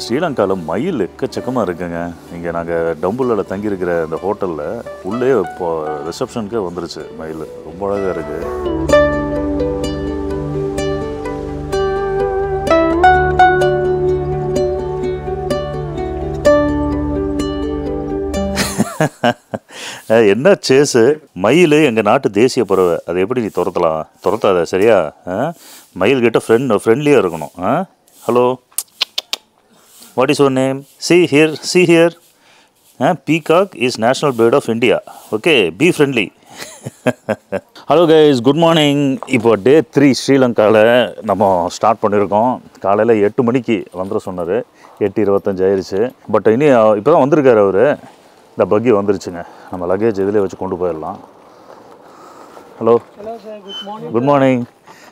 ஸ்ரீலங்காவில் மயில் எக்கச்சக்கமாக இருக்குங்க இங்கே நாங்கள் டம்புலில் தங்கியிருக்கிற இந்த ஹோட்டலில் உள்ளே இப்போ ரிசப்ஷனுக்கே வந்துருச்சு மயில் ரொம்ப அழகாக இருக்குது அஹ், என்ன சேஸு மயில் எங்கள் நாட்டு தேசிய பறவை அதை எப்படி நீ துரத்தலாம் துரத்தாத சரியா அஹ்? மயில் கிட்ட ஃப்ரெண்ட் ஃப்ரெண்ட்லியாக இருக்கணும் hello what is your name see here see here peacock is national bird of India okay be friendly hello guys good morning இப்போ டே த்ரீ ஸ்ரீலங்காவில் நம்ம ஸ்டார்ட் பண்ணியிருக்கோம் காலையில் எட்டு மணிக்கு வந்துட சொன்னார் எட்டு இருபத்தஞ்சு ஆயிடுச்சு பட் இனி இப்போ தான் வந்திருக்காரு அவர் இந்த பக்கி வந்துருச்சுங்க நம்ம லக்கேஜ் இதிலே வச்சு கொண்டு போயிடலாம் hello Hello sir, good morning. Good morning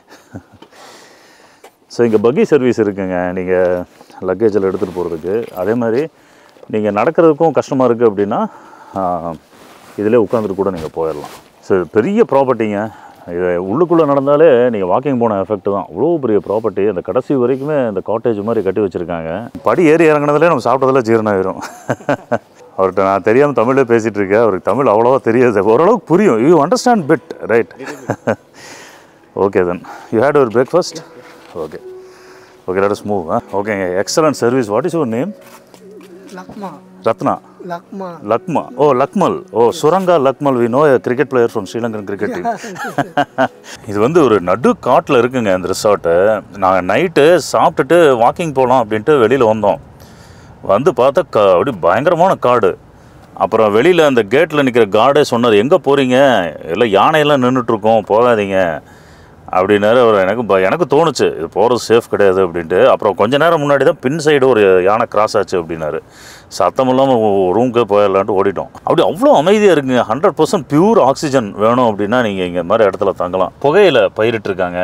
so இங்கே பக்கி சர்வீஸ் இருக்குங்க நீங்கள் லக்கேஜில் எடுத்துகிட்டு போகிறதுக்கு அதே மாதிரி நீங்கள் நடக்கிறதுக்கும் கஷ்டமாக இருக்குது அப்படின்னா இதிலே உட்காந்துட்டு கூட நீங்கள் போயிடலாம் ஸோ பெரிய ப்ராப்பர்ட்டிங்க இது உள்ளுக்குள்ளே நடந்தாலே நீங்கள் வாக்கிங் போன எஃபெக்ட் தான் அவ்வளோ பெரிய ப்ராப்பர்ட்டி அந்த கடைசி வரைக்குமே இந்த காட்டேஜ் மாதிரி கட்டி வச்சுருக்காங்க படி ஏறி இறங்குனதுலேயே நம்ம சாப்பிட்டதில் ஜீரணம் ஆயிரும் அவர்கிட்ட நான் தெரியாமல் தமிழே பேசிகிட்டு இருக்கேன் அவருக்கு தமிழ் அவ்வளோவா தெரியாது ஓரளவுக்கு புரியும் you understand bit right okay then you had your breakfast okay okay let us move ஓகேங்க excellent service what is your name Lakma. Ratna Lakma. Lakma oh Lakmal oh Suranga Lakmal we know cricket player from Sri Lankan cricket team இது வந்து ஒரு நடு காட்டில் இருக்குங்க இந்த resort நாங்கள் night சாப்பிட்டுட்டு வாக்கிங் போகலாம் அப்படின்ட்டு வெளியில் வந்தோம் வந்து பார்த்தா கா அப்படி பயங்கரமான காடு அப்புறம் வெளியில் அந்த கேட்டில் நிற்கிற கார்டே சொன்னார் எங்கே போகிறீங்க எல்லாம் யானையெல்லாம் நின்றுட்டுருக்கோம் போகாதீங்க அப்படின்னாரு அவர் எனக்கு ப- எனக்கு தோணுச்சு இது போகிறது சேஃப் கிடையாது அப்படின்ட்டு அப்புறம் கொஞ்ச நேரம் முன்னாடி தான் பின் சைடு ஒரு யானை கிராஸ் ஆச்சு அப்படின்னாரு சத்தம் இல்லாமல் ரூம்க்கே போயிடலான்ட்டு ஓடிட்டோம் அப்படி அவ்வளோ அமைதியாக இருக்குங்க ஹண்ட்ரட் பர்சன்ட் பியூர் ஆக்சிஜன் வேணும் அப்படின்னா நீங்கள் இங்கே மாதிரி இடத்துல தங்கலாம் புகையில பயிரிட்டுருக்காங்க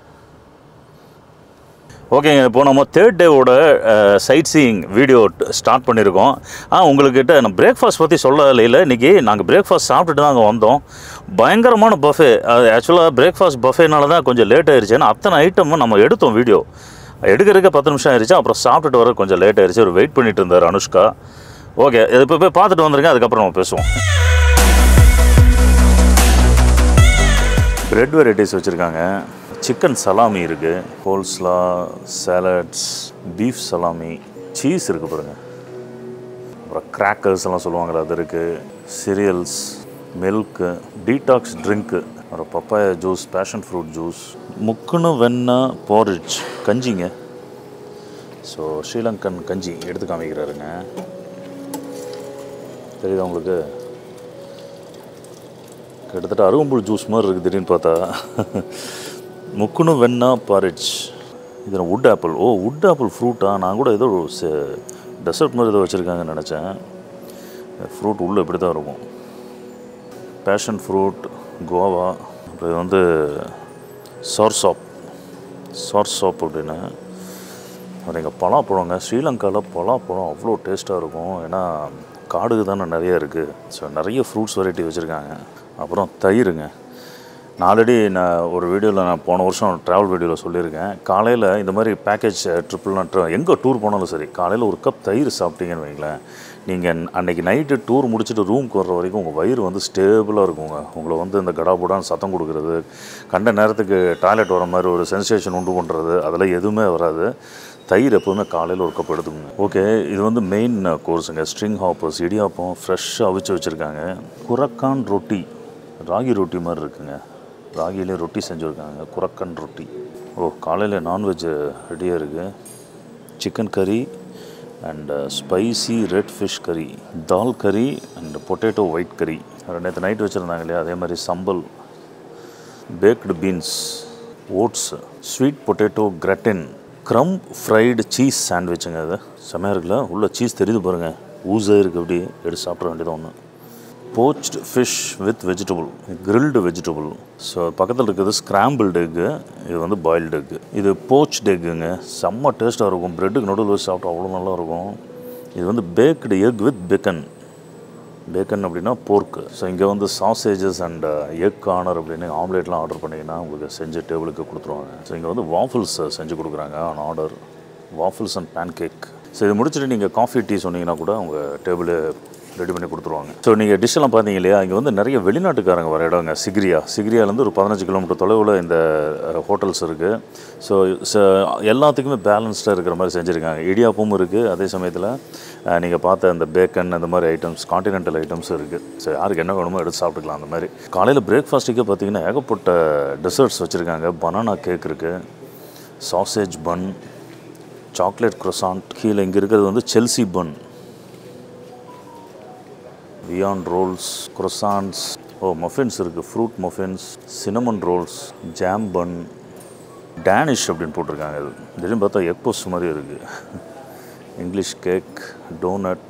ஓகேங்க இப்போ நம்ம தேர்ட் டேவோட சைட் சீயிங் வீடியோ ஸ்டார்ட் பண்ணியிருக்கோம் ஆ உங்கள்கிட்ட நான் பிரேக்ஃபாஸ்ட் பற்றி சொல்ல இல்லை இன்றைக்கி நாங்கள் பிரேக்ஃபாஸ்ட் சாப்பிட்டுட்டு தான் அங்கே வந்தோம் பயங்கரமான பஃபே அது ஆக்சுவலாக பிரேக்ஃபாஸ்ட் பஃபேனால தான் கொஞ்சம் லேட் ஆயிடுச்சு ஏன்னா அத்தனை ஐட்டமும் நம்ம எடுத்தோம் வீடியோ எடுக்கிறதுக்கு பத்து நிமிஷம் ஆயிடுச்சு அப்புறம் சாப்பிட்டுட்டு வர கொஞ்சம் லேட் ஆயிடுச்சு ஒரு வெயிட் பண்ணிட்டு இருந்தார் அனுஷ்கா ஓகே இது இப்போ போய் பார்த்துட்டு வந்துருங்க அதுக்கப்புறம் நம்ம பேசுவோம் பிரெட் வெரைட்டிஸ் வச்சுருக்காங்க சிக்கன் சலாமி இருக்குது coleslaw salads beef salami cheese இருக்குது பாருங்கள் அப்புறம் கிராக்கர்ஸ் எல்லாம் சொல்லுவாங்கள்ல அது இருக்குது சிரியல்ஸ் மில்க்கு டீடாக்ஸ் ட்ரிங்க்கு அப்புறம் papaya juice passion fruit juice முக்குன்னு வெண்ணெய் போரிட்ஜ் கஞ்சிங்க ஸோ ஸ்ரீலங்கன் கஞ்சி எடுத்து காமிக்கிறாருங்க தெரியுதா உங்களுக்கு கிட்டத்தட்ட அருகம்புல் ஜூஸ் மாதிரி இருக்குது திடீர்னு பார்த்தா முக்குனு வெண்ணா பாரிட்ஜ் இது wood apple oh wood apple ஃப்ரூட்டா நான் கூட ஏதோ டெசர்ட் மாதிரி ஏதோ வச்சுருக்காங்கன்னு நினச்சேன் ஃப்ரூட் உள்ளே இப்படி தான் இருக்கும் பேஷன் ஃப்ரூட் கோவா அப்புறம் இது வந்து சார் சாப் சார் சாப் அப்படின்னு அப்புறம் எங்கள் பலாப்பழங்க ஸ்ரீலங்காவில் பலாப்பழம் அவ்வளோ டேஸ்ட்டாக இருக்கும் ஏன்னா காடுக்கு தானே நிறைய இருக்குது ஸோ நிறைய ஃப்ரூட்ஸ் வெரைட்டி வச்சுருக்காங்க அப்புறம் தயிருங்க நான் ஆல்ரெடி நான் ஒரு வீடியோவில் நான் போன வருஷம் ட்ராவல் வீடியோவில் சொல்லியிருக்கேன் காலையில் இந்த மாதிரி பேக்கேஜ் ட்ரிப்புலாம் ட்ர எங்கே டூர் போனாலும் சரி காலையில் ஒரு கப் தயிர் சாப்பிட்டீங்கன்னு வைங்களேன் நீங்கள் அன்னைக்கு நைட்டு டூர் முடிச்சுட்டு ரூமுக்கு வர்ற வரைக்கும் உங்கள் வயிறு வந்து ஸ்டேபிளாக இருக்குங்க உங்களை வந்து இந்த கடாபுடான்னு சத்தம் கொடுக்குறது கண்ட நேரத்துக்கு டாய்லெட் வர மாதிரி ஒரு சென்சேஷன் உண்டு பண்ணுறது அதெல்லாம் எதுவுமே வராது தயிர் எப்போவுமே காலையில் ஒரு கப் எடுத்துக்கோங்க ஓகே இது வந்து மெயின் கோர்ஸுங்க ஸ்ட்ரிங் ஹாப்பர்ஸ் இடியாப்பம் ஃப்ரெஷ்ஷாக அவிச்சு வச்சுருக்காங்க குரக்கான் ரொட்டி ராகி ரொட்டி மாதிரி இருக்குங்க ராகிலே ரொட்டி செஞ்சுருக்காங்க குரக்கன் ரொட்டி ஓ காலையில் நான்வெஜ் ரெடியாக இருக்குது சிக்கன் கறி அண்ட் ஸ்பைசி ரெட் ஃபிஷ் கறி தால் கறி அண்ட் பொட்டேட்டோ ஒயிட் கறி நேற்று நைட் வச்சுருந்தாங்க இல்லையா அதே மாதிரி sambol baked beans oats sweet potato gratin crumb fried cheese சாண்ட்விச்சுங்க அது செமையாக இருக்குல்ல உள்ள சீஸ் தெரியுது பாருங்கள் ஊஸாக இருக்குது அப்படி எடுத்து சாப்பிட வேண்டியது ஒன்று poached fish with vegetable grilled vegetable so பக்கத்தில் இருக்கிறது ஸ்க்ராம்பிள்டு எக்கு இது வந்து பாயில்டு எக்கு இது போச்ட் எக்குங்க செம்ம டேஸ்ட்டாக இருக்கும் ப்ரெட்டுக்கு நடுவில் வச்சு சாப்பிட்டா அவ்வளோ நல்லா இருக்கும் இது வந்து baked egg with bacon bacon அப்படின்னா போர்க்கு ஸோ இங்கே வந்து சாசேஜஸ் அண்ட் எக் கார்னர் அப்படின்னு ஆம்லேட்லாம் ஆர்டர் பண்ணிங்கன்னா உங்களுக்கு செஞ்சு டேபிளுக்கு கொடுத்துருவாங்க ஸோ இங்கே வந்து வாஃபிள்ஸ் செஞ்சு கொடுக்குறாங்க on order waffles and pancake so இது முடிச்சுட்டு நீங்கள் காஃபி டீ சொன்னீங்கன்னா கூட அவங்க டேபிள் ரெடி பண்ணி கொடுத்துருவாங்க ஸோ நீங்கள் டிஷ்ஷெல்லாம் பார்த்தீங்க இல்லையா இங்கே வந்து நிறைய வெளிநாட்டுக்காரங்க வர இடங்க சிக்ரியா சிக்ரியாலேருந்து ஒரு பதினஞ்சு கிலோமீட்டர் தொலைவில் இந்த ஹோட்டல்ஸ் இருக்குது ஸோ எல்லாத்துக்குமே பேலன்ஸ்டாக இருக்கிற மாதிரி செஞ்சுருக்காங்க இடியாப்பமும் இருக்குது அதே சமயத்தில் நீங்கள் பார்த்த அந்த பேக்கன் அந்த மாதிரி ஐட்டம்ஸ் காண்டினென்டல் ஐட்டம்ஸ் இருக்குது ஸோ யாருக்கு என்ன வேணுமோ எடுத்து சாப்பிட்டுக்கலாம் அந்த மாதிரி காலையில் பிரேக்ஃபாஸ்ட்டுக்கே பார்த்தீங்கன்னா ஏகப்பட்ட டெசர்ட்ஸ் வச்சுருக்காங்க பனானா கேக் இருக்குது சாசேஜ் பன் சாக்லேட் croissant கீழே இங்கே இருக்கிறது வந்து செல்சி பன் பியாண்ட் ரோல்ஸ் croissants ஓ மஃபின்ஸ் இருக்குது fruit muffins cinnamon rolls jam bun Danish அப்படின்னு போட்டிருக்காங்க இது திடீர்னு பார்த்தா எக் போஸ்ட் மாதிரி இருக்குது இங்கிலீஷ் கேக் டோனட்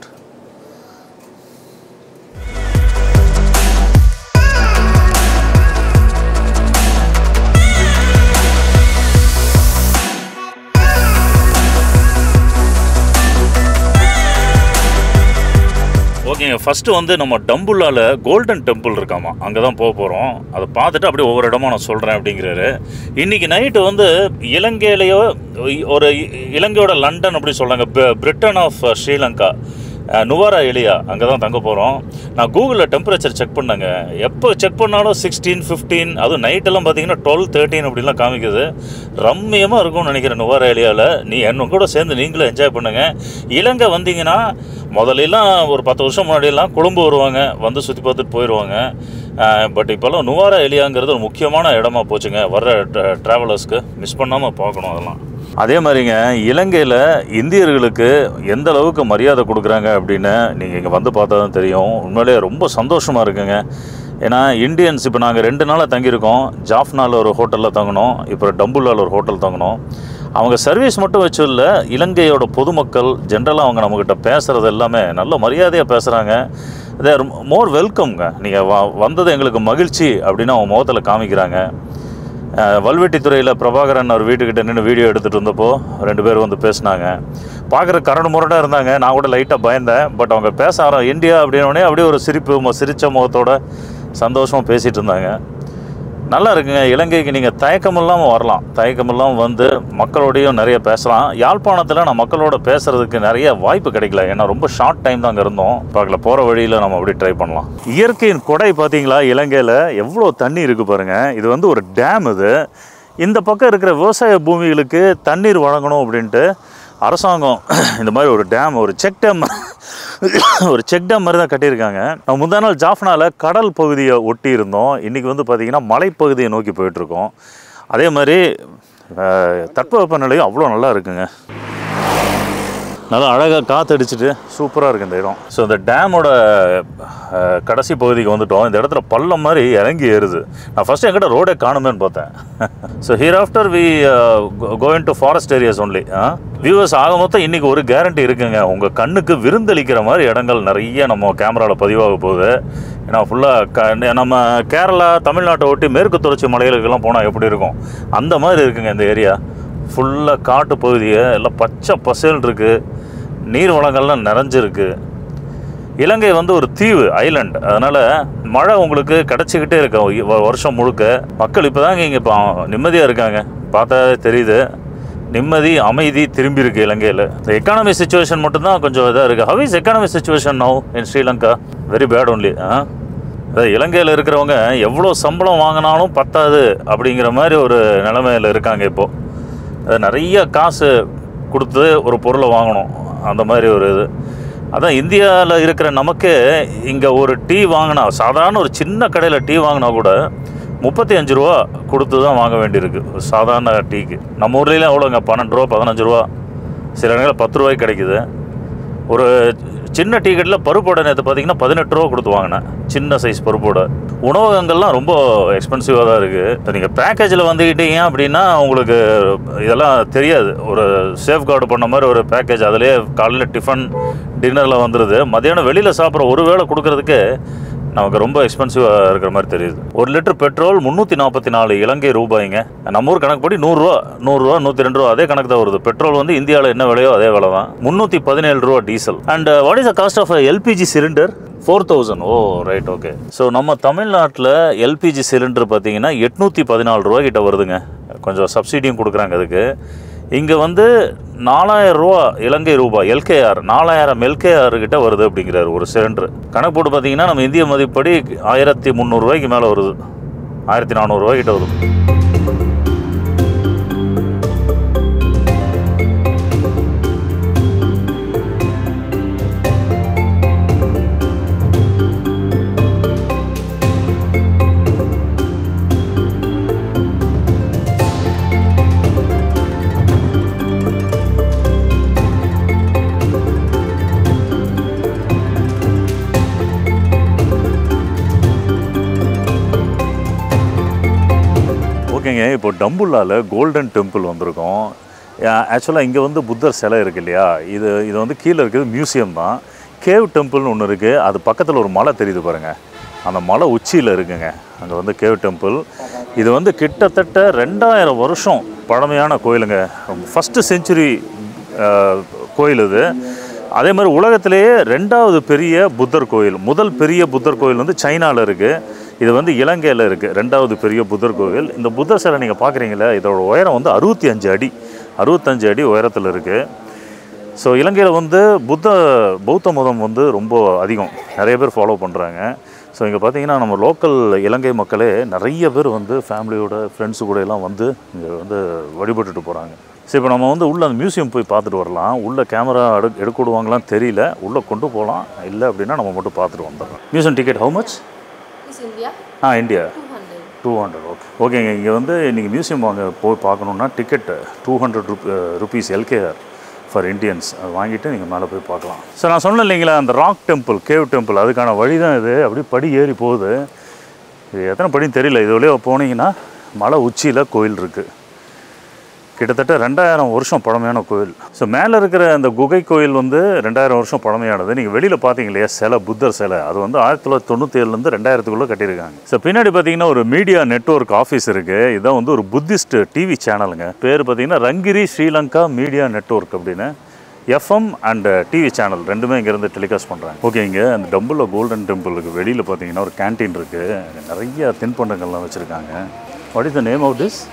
ஓகேங்க ஃபஸ்ட்டு வந்து நம்ம டம்புல்லால கோல்டன் டெம்பிள் இருக்காமா அங்கே தான் போக போகிறோம் அதை பார்த்துட்டு அப்படியே ஒவ்வொரு இடமா நான் சொல்கிறேன் அப்படிங்கிறாரு இன்றைக்கி நைட்டு வந்து இலங்கையிலேயோ ஒரு இ- இலங்கையோட லண்டன் அப்படி சொல்கிறாங்க Britain of Sri Lanka ah, Nuwara Eliya அங்கே தான் தங்க போகிறோம் நான் கூகுளில் டெம்பரேச்சர் செக் பண்ணேங்க எப்போ செக் பண்ணாலும் சிக்ஸ்டீன் ஃபிஃப்டீன் அதுவும் நைட்டெல்லாம் பார்த்தீங்கன்னா டுவெல் தேர்ட்டின் அப்படிலாம் காமிக்குது ரம்மியமாக இருக்கும்னு நினைக்கிறேன் நுவாரா ஏலியாவில் நீ என்ன கூட சேர்ந்து நீங்களும் என்ஜாய் பண்ணுங்கள் இலங்கை வந்தீங்கன்னா முதல்லலாம் ஒரு பத்து வருஷம் முன்னாடியெல்லாம் கொழும்பு வருவாங்க வந்து சுற்றி பார்த்துட்டு போயிடுவாங்க பட் இப்போல்லாம் நுவாரா எலியாங்கிறது ஒரு முக்கியமான இடமா போச்சுங்க வர்ற ட்ராவலர்ஸ்க்கு மிஸ் பண்ணாமல் பார்க்கணும் அதெல்லாம் அதே மாதிரிங்க இலங்கையில் இந்தியர்களுக்கு எந்த அளவுக்கு மரியாதை கொடுக்குறாங்க அப்படின்னு நீங்கள் இங்கே வந்து பார்த்தா தான் தெரியும் உண்மையிலேயே ரொம்ப சந்தோஷமாக இருக்குங்க ஏன்னா இந்தியன்ஸ் இப்போ நாங்கள் ரெண்டு நாளாக தங்கியிருக்கோம் ஜாஃப்னால ஒரு ஹோட்டலில் தங்கினோம் இப்போ டம்புல்லால ஒரு ஹோட்டல் தங்கினோம் அவங்க சர்வீஸ் மட்டும் வச்சு இல்லை இலங்கையோட பொதுமக்கள் ஜென்ரலாக அவங்க நம்மக்கிட்ட பேசுகிறது எல்லாமே நல்ல மரியாதையாக பேசுகிறாங்க தேர் மோர் வெல்கம்ங்க நீங்கள் வ வந்தது எங்களுக்கு மகிழ்ச்சி அப்படின்னு அவங்க முகத்தில் காமிக்கிறாங்க அஹ், வல்வெட்டித்துறையில் பிரபாகரன் அவர் வீட்டுக்கிட்ட நின்று வீடியோ எடுத்துகிட்டு இருந்தப்போ ரெண்டு பேரும் வந்து பேசினாங்க பார்க்குற கரடு முரடாக இருந்தாங்க நான் கூட லைட்டாக பயந்தேன் பட் அவங்க பேச ஆரோ இந்தியா அப்படின்னோடனே அப்படியே ஒரு சிரிப்பு மு- சிரிச்ச முகத்தோட சந்தோஷமாக பேசிகிட்டு இருந்தாங்க நல்லா இருக்குங்க இலங்கைக்கு நீங்கள் தயக்கம் இல்லாமல் வரலாம் தயக்கம் இல்லாமல் வந்து மக்களோடையும் நிறைய பேசலாம் யாழ்ப்பாணத்தில் நான் மக்களோட பேசுறதுக்கு நிறைய வாய்ப்பு கிடைக்கல ஏன்னா ரொம்ப ஷார்ட் டைம் தான் அங்கே இருந்தோம் பார்க்கல போகிற வழியில் நம்ம அப்படி ட்ரை பண்ணலாம் இயற்கையின் கொடை பார்த்தீங்களா இலங்கையில் எவ்வளோ தண்ணி இருக்குது பாருங்கள் இது வந்து ஒரு டேம் இது இந்த பக்கம் இருக்கிற விவசாய பூமிகளுக்கு தண்ணீர் வழங்கணும் அப்படின்ட்டு அரசாங்கம் இந்த மாதிரி ஒரு டேம் ஒரு செக் டேம் ஒரு செக் டேம் மாதிரி தான் கட்டியிருக்காங்க நம்ம முந்தா நாள் ஜாஃப்னால கடல் பகுதியை ஒட்டி இருந்தோம் இன்றைக்கி வந்து பார்த்திங்கன்னா மலைப்பகுதியை நோக்கி போயிட்டுருக்கோம் அதே மாதிரி அஹ், தட்பவெப்பநிலையும் அவ்வளோ நல்லா இருக்குங்க நல்லா அழகாக காற்றடிச்சிட்டு சூப்பராக இருக்குது இந்த இடம் ஸோ இந்த டேமோட அஹ், கடைசி பகுதிக்கு வந்துட்டோம் இந்த இடத்துல பள்ளம் மாதிரி இறங்கி ஏறுது நான் ஃபஸ்ட்டு என்கிட்ட ரோடே காணுமேன்னு பார்த்தேன் so here after we going to forest areas only viewers ஆக மொத்தம் இன்றைக்கி ஒரு கேரண்டி இருக்குங்க உங்கள் கண்ணுக்கு விருந்தளிக்கிற மாதிரி இடங்கள் நிறைய நம்ம கேமராவில் பதிவாக போகுது ஏன்னா ஃபுல்லாக க நம்ம கேரளா தமிழ்நாட்டை ஒட்டி மேற்கு தொடர்ச்சி மலைகளுக்கெல்லாம் போனால் எப்படி இருக்கும் அந்த மாதிரி இருக்குங்க இந்த ஏரியா ஃபுல்லாக காட்டு பகுதியை எல்லாம் பச்சை பசேல் இருக்குது நீர் வளங்கள்லாம் நிறைஞ்சிருக்கு இலங்கை வந்து ஒரு தீவு ஐலண்ட் அதனால் மழை உங்களுக்கு கிடச்சிக்கிட்டே இருக்கு வ- வருஷம் முழுக்க மக்கள் இப்போ தாங்க இங்கே இப்போ நிம்மதியாக இருக்காங்க பார்த்தா தெரியுது நிம்மதி அமைதி திரும்பி இருக்கு இலங்கையில் இந்த எக்கானமி சுச்சுவேஷன் மட்டும்தான் கொஞ்சம் இதாக இருக்குது how is economy situation now in Sri Lanka very bad only ஆ அதாவது இலங்கையில் இருக்கிறவங்க எவ்வளோ சம்பளம் வாங்கினாலும் பத்தாது அப்படிங்கிற மாதிரி ஒரு நிலைமையில் இருக்காங்க இப்போது அது நிறைய காசு கொடுத்து ஒரு பொருளை வாங்கணும் அந்த மாதிரி ஒரு இது அதான் இந்தியாவில் இருக்கிற நமக்கு இங்கே ஒரு டீ வாங்கினா சாதாரண ஒரு சின்ன கடையில் டீ வாங்கினா கூட முப்பத்தி அஞ்சு ரூபா கொடுத்து தான் வாங்க வேண்டியிருக்கு ஒரு சாதாரண டீக்கு நம்ம ஊர்லேயும் எவ்வளோங்க பன்னெண்டு ரூபா பதினஞ்சு ரூபா சில இடங்களில் பத்து ரூபாய்க்கு கிடைக்குது ஒரு சின்ன டீ கட்டில் பருப்போட நேற்று பார்த்தீங்கன்னா பதினெட்டு ரூபா கொடுத்து வாங்கினேன் சின்ன சைஸ் பருப்போட உணவகங்கள்லாம் ரொம்ப எக்ஸ்பென்சிவாக தான் இருக்குது நீங்கள் பேக்கேஜில் வந்துக்கிட்டீங்க அப்படின்னா உங்களுக்கு இதெல்லாம் தெரியாது ஒரு சேஃப் கார்டு பண்ண மாதிரி ஒரு பேக்கேஜ் அதிலே காலையில் டிஃபன் டின்னரில் வந்துடுது மதியானம் வெளியில் சாப்பிட்ற ஒரு வேளை கொடுக்கறதுக்கு நமக்கு ரொம்ப எக்ஸ்பென்சிவாக இருக்கிற மாதிரி தெரியுது ஒரு லிட்டர் பெட்ரோல் முந்நூற்றி நாற்பத்தி நாலு இலங்கை ரூபாய்ங்க நம்ம ஊர் கணக்குப்படி நூறுரூவா நூறுரூவா நூற்றி ரெண்டு ரூபா அதே கணக்கு தான் வருது பெட்ரோல் வந்து இந்தியாவில் என்ன விலையோ அதே விலை தான் முந்நூற்றி பதினேழு ரூபா diesel and what is the cost of LPG cylinder four thousand oh right okay so நம்ம தமிழ்நாட்டில் எல்பிஜி சிலிண்டர் பார்த்தீங்கன்னா எட்நூற்றி பதினாலு ரூபா கிட்ட வருதுங்க கொஞ்சம் சப்சிடியும் கொடுக்குறாங்க அதுக்கு இங்கே வந்து நாலாயிரம் ரூபா இலங்கை ரூபாய் எல்கேஆர் நாலாயிரம் எல்கேஆர் கிட்ட வருது அப்படிங்கிறாரு ஒரு சிலிண்டர் கணக்கு போட்டு பார்த்தீங்கன்னா நம்ம இந்திய மதிப்படி ஆயிரத்தி முந்நூறுரூவாய்க்கு மேலே வருது ஆயிரத்தி நானூறுரூவா கிட்ட வருது ஓகேங்க இப்போ டம்புல்லாவில் கோல்டன் டெம்பிள் வந்திருக்கோம் ஆக்சுவலாக இங்கே வந்து புத்தர் சிலை இருக்கு இல்லையா இது இது வந்து கீழே இருக்கிறது மியூசியம் தான் கேவ் டெம்பிள்னு ஒன்று இருக்குது அது பக்கத்தில் ஒரு மலை தெரியுது பாருங்கள் அந்த மலை உச்சியில் இருக்குங்க அங்கே வந்து கேவ் டெம்பிள் இது வந்து கிட்டத்தட்ட ரெண்டாயிரம் வருஷம் பழமையான கோயிலுங்க ஃபஸ்ட்டு செஞ்சுரி கோயில் இது அதே மாதிரி உலகத்திலேயே ரெண்டாவது பெரிய புத்தர் கோயில் முதல் பெரிய புத்தர் கோயில் வந்து சைனாவில் இருக்குது இது வந்து இலங்கையில் இருக்குது ரெண்டாவது பெரிய புத்தர் கோவில் இந்த புத்தர் சிலை நீங்கள் பார்க்குறீங்களே இதோட உயரம் வந்து அறுபத்தி அஞ்சு அடி அறுபத்தஞ்சு அடி உயரத்தில் இருக்குது ஸோ இலங்கையில் வந்து புத்த பௌத்த மதம் வந்து ரொம்ப அதிகம் நிறைய பேர் ஃபாலோ பண்ணுறாங்க ஸோ இங்கே பார்த்தீங்கன்னா நம்ம லோக்கல் இலங்கை மக்களே நிறைய பேர் வந்து ஃபேமிலியோட ஃப்ரெண்ட்ஸு கூட எல்லாம் வந்து இங்கே வந்து வழிபட்டுட்டு போகிறாங்க சரி இப்போ நம்ம வந்து உள்ளே அந்த மியூசியம் போய் பார்த்துட்டு வரலாம் உள்ளே கேமரா எடு எடுக்க விடுவாங்களான்னு தெரியல உள்ளே கொண்டு போகலாம் இல்லை அப்படின்னா நம்ம மட்டும் பார்த்துட்டு வந்துடலாம் museum ticket how much Is India? Ah India 200. Two hundred okay ஓகேங்க இங்கே வந்து நீங்கள் மியூசியம் வாங்க போய் பார்க்கணுன்னா டிக்கெட்டு டூ ஹண்ட்ரட் ருப் ருபீஸ் எல்கேஆர் ஃபார் இந்தியன்ஸ் அது வாங்கிட்டு நீங்கள் மேலே போய் பார்க்கலாம் சார் நான் சொன்னேன் இல்லைங்களா அந்த ராக் டெம்பிள் கேவ் டெம்பிள் அதுக்கான வழி தான் இது அப்படியே படி ஏறி போகுது இது எத்தனை படின்னு தெரியல இது வழியாக போனீங்கன்னா மலை உச்சியில் கோயில் இருக்குது கிட்டத்தட்ட ரெண்டாயிரம் வருஷம் பழமையான கோயில் ஸோ மேலே இருக்கிற அந்த குகை கோயில் வந்து ரெண்டாயிரம் வருஷம் பழமையானது நீங்கள் வெளியில் பார்த்தீங்க இல்லையா சிலை புத்தர் சிலை அது வந்து ஆயிரத்தி தொள்ளாயிரத்தி தொண்ணூற்றி ஏழுலேருந்து ரெண்டாயிரத்துக்குள்ளே கட்டியிருக்காங்க ஸோ பின்னாடி பார்த்தீங்கன்னா ஒரு மீடியா நெட்வொர்க் ஆஃபீஸ் இருக்குது இதான் வந்து ஒரு புத்திஸ்ட் டிவி சேனலுங்க பேர் பார்த்தீங்கன்னா ரங்கிரி ஸ்ரீலங்கா மீடியா நெட்வொர்க் அப்படின்னு எஃப்எம் அண்ட் டிவி சேனல் ரெண்டுமே இங்கேருந்து டெலிகாஸ்ட் பண்ணுறாங்க ஓகே இங்கே அந்த டம்புல கோல்டன் டெம்பிளுக்கு வெளியில் பார்த்தீங்கன்னா ஒரு கேன்டீன் இருக்குது நிறைய தின்பண்டங்கள்லாம் வச்சுருக்காங்க what is the name of this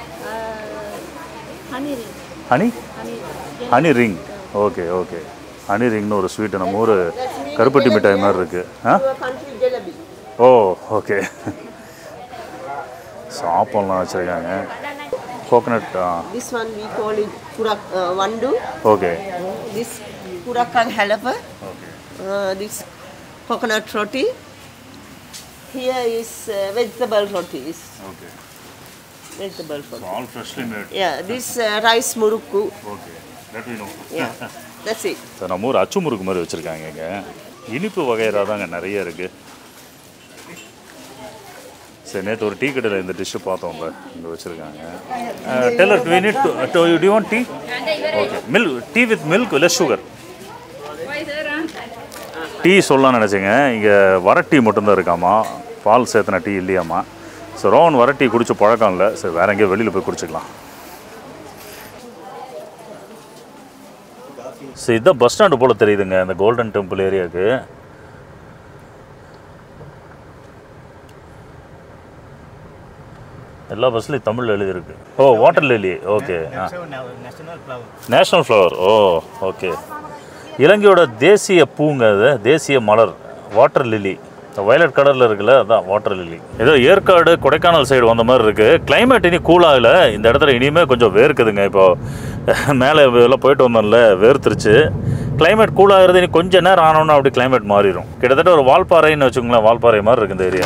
Honey ring. Honey Honey ring. Honey ring okay okay honey ரிங்னு ஒரு ஸ்வீட்டு நம்ம ஊர் கருப்பட்டி மிட்டாய் மாதிரி இருக்குது ஆ country jalebi. ஓ ஓகே சாப்பம்லாம் வச்சுருக்காங்க coconut This one we call it kurak uh, vandu. Okay This kurakang halapa. Okay Uh, this coconut roti. Here is uh, vegetable rotis. Okay Vegetable roti. All freshly made Yeah, this uh, rice murukku. Okay that we know Yeah, that's it. Sir நம்ம ஊர் அச்சு முறுக்கு மாதிரி வச்சுருக்காங்க இங்கே இனிப்பு வகையறா தாங்க நிறைய இருக்குது சரி நேற்று ஒரு டீ கடையில் இந்த டிஷ்ஷு பார்த்தோம்ல இங்கே வச்சுருக்காங்க teller we need to do you want tea okay milk tea with milk less sugar tea சொல்லலாம்னு நினச்சேங்க இங்கே வர டீ மட்டும்தான் இருக்காமா பால் சேர்த்துன டீ இல்லையாம்மா ஸோ ரோவன் வர டீ குடிச்ச பழக்கம் இல்லை சரி வேற எங்கேயோ வெளியில் போய் குடிச்சிக்கலாம் ஸோ இதுதான் பஸ் ஸ்டாண்டு போல் தெரியுதுங்க இந்த கோல்டன் டெம்பிள் ஏரியாவுக்கு எல்லா பஸ்லையும் தமிழ் எழுதியிருக்கு ஓ வாட்டர் லிலி ஓகே ஆ நேஷ்னல் ஃப்ளவர் ஓ ஓகே இலங்கையோட தேசிய பூங்க அது தேசிய மலர் வாட்டர் லிலி வயலட் கலரில் இருக்குல்ல அதான் வாட்டர் லிலி ஏதோ ஏற்காடு கொடைக்கானல் சைடு வந்த மாதிரி இருக்குது climate இனி கூலாகல இந்த இடத்துல இனிமேல் கொஞ்சம் வேர்க்குதுங்க இப்போ மேலே எல்லாம் போயிட்டு வந்தோம்ல வேர்த்துருச்சு climate கூலாகிறது இனி கொஞ்ச நேரம் ஆனோன்னா அப்படி climate மாறிடும் கிட்டத்தட்ட ஒரு வால்பாறைன்னு வச்சுக்கோங்களேன் வால்பாறை மாதிரி இருக்கு இந்த ஏரியா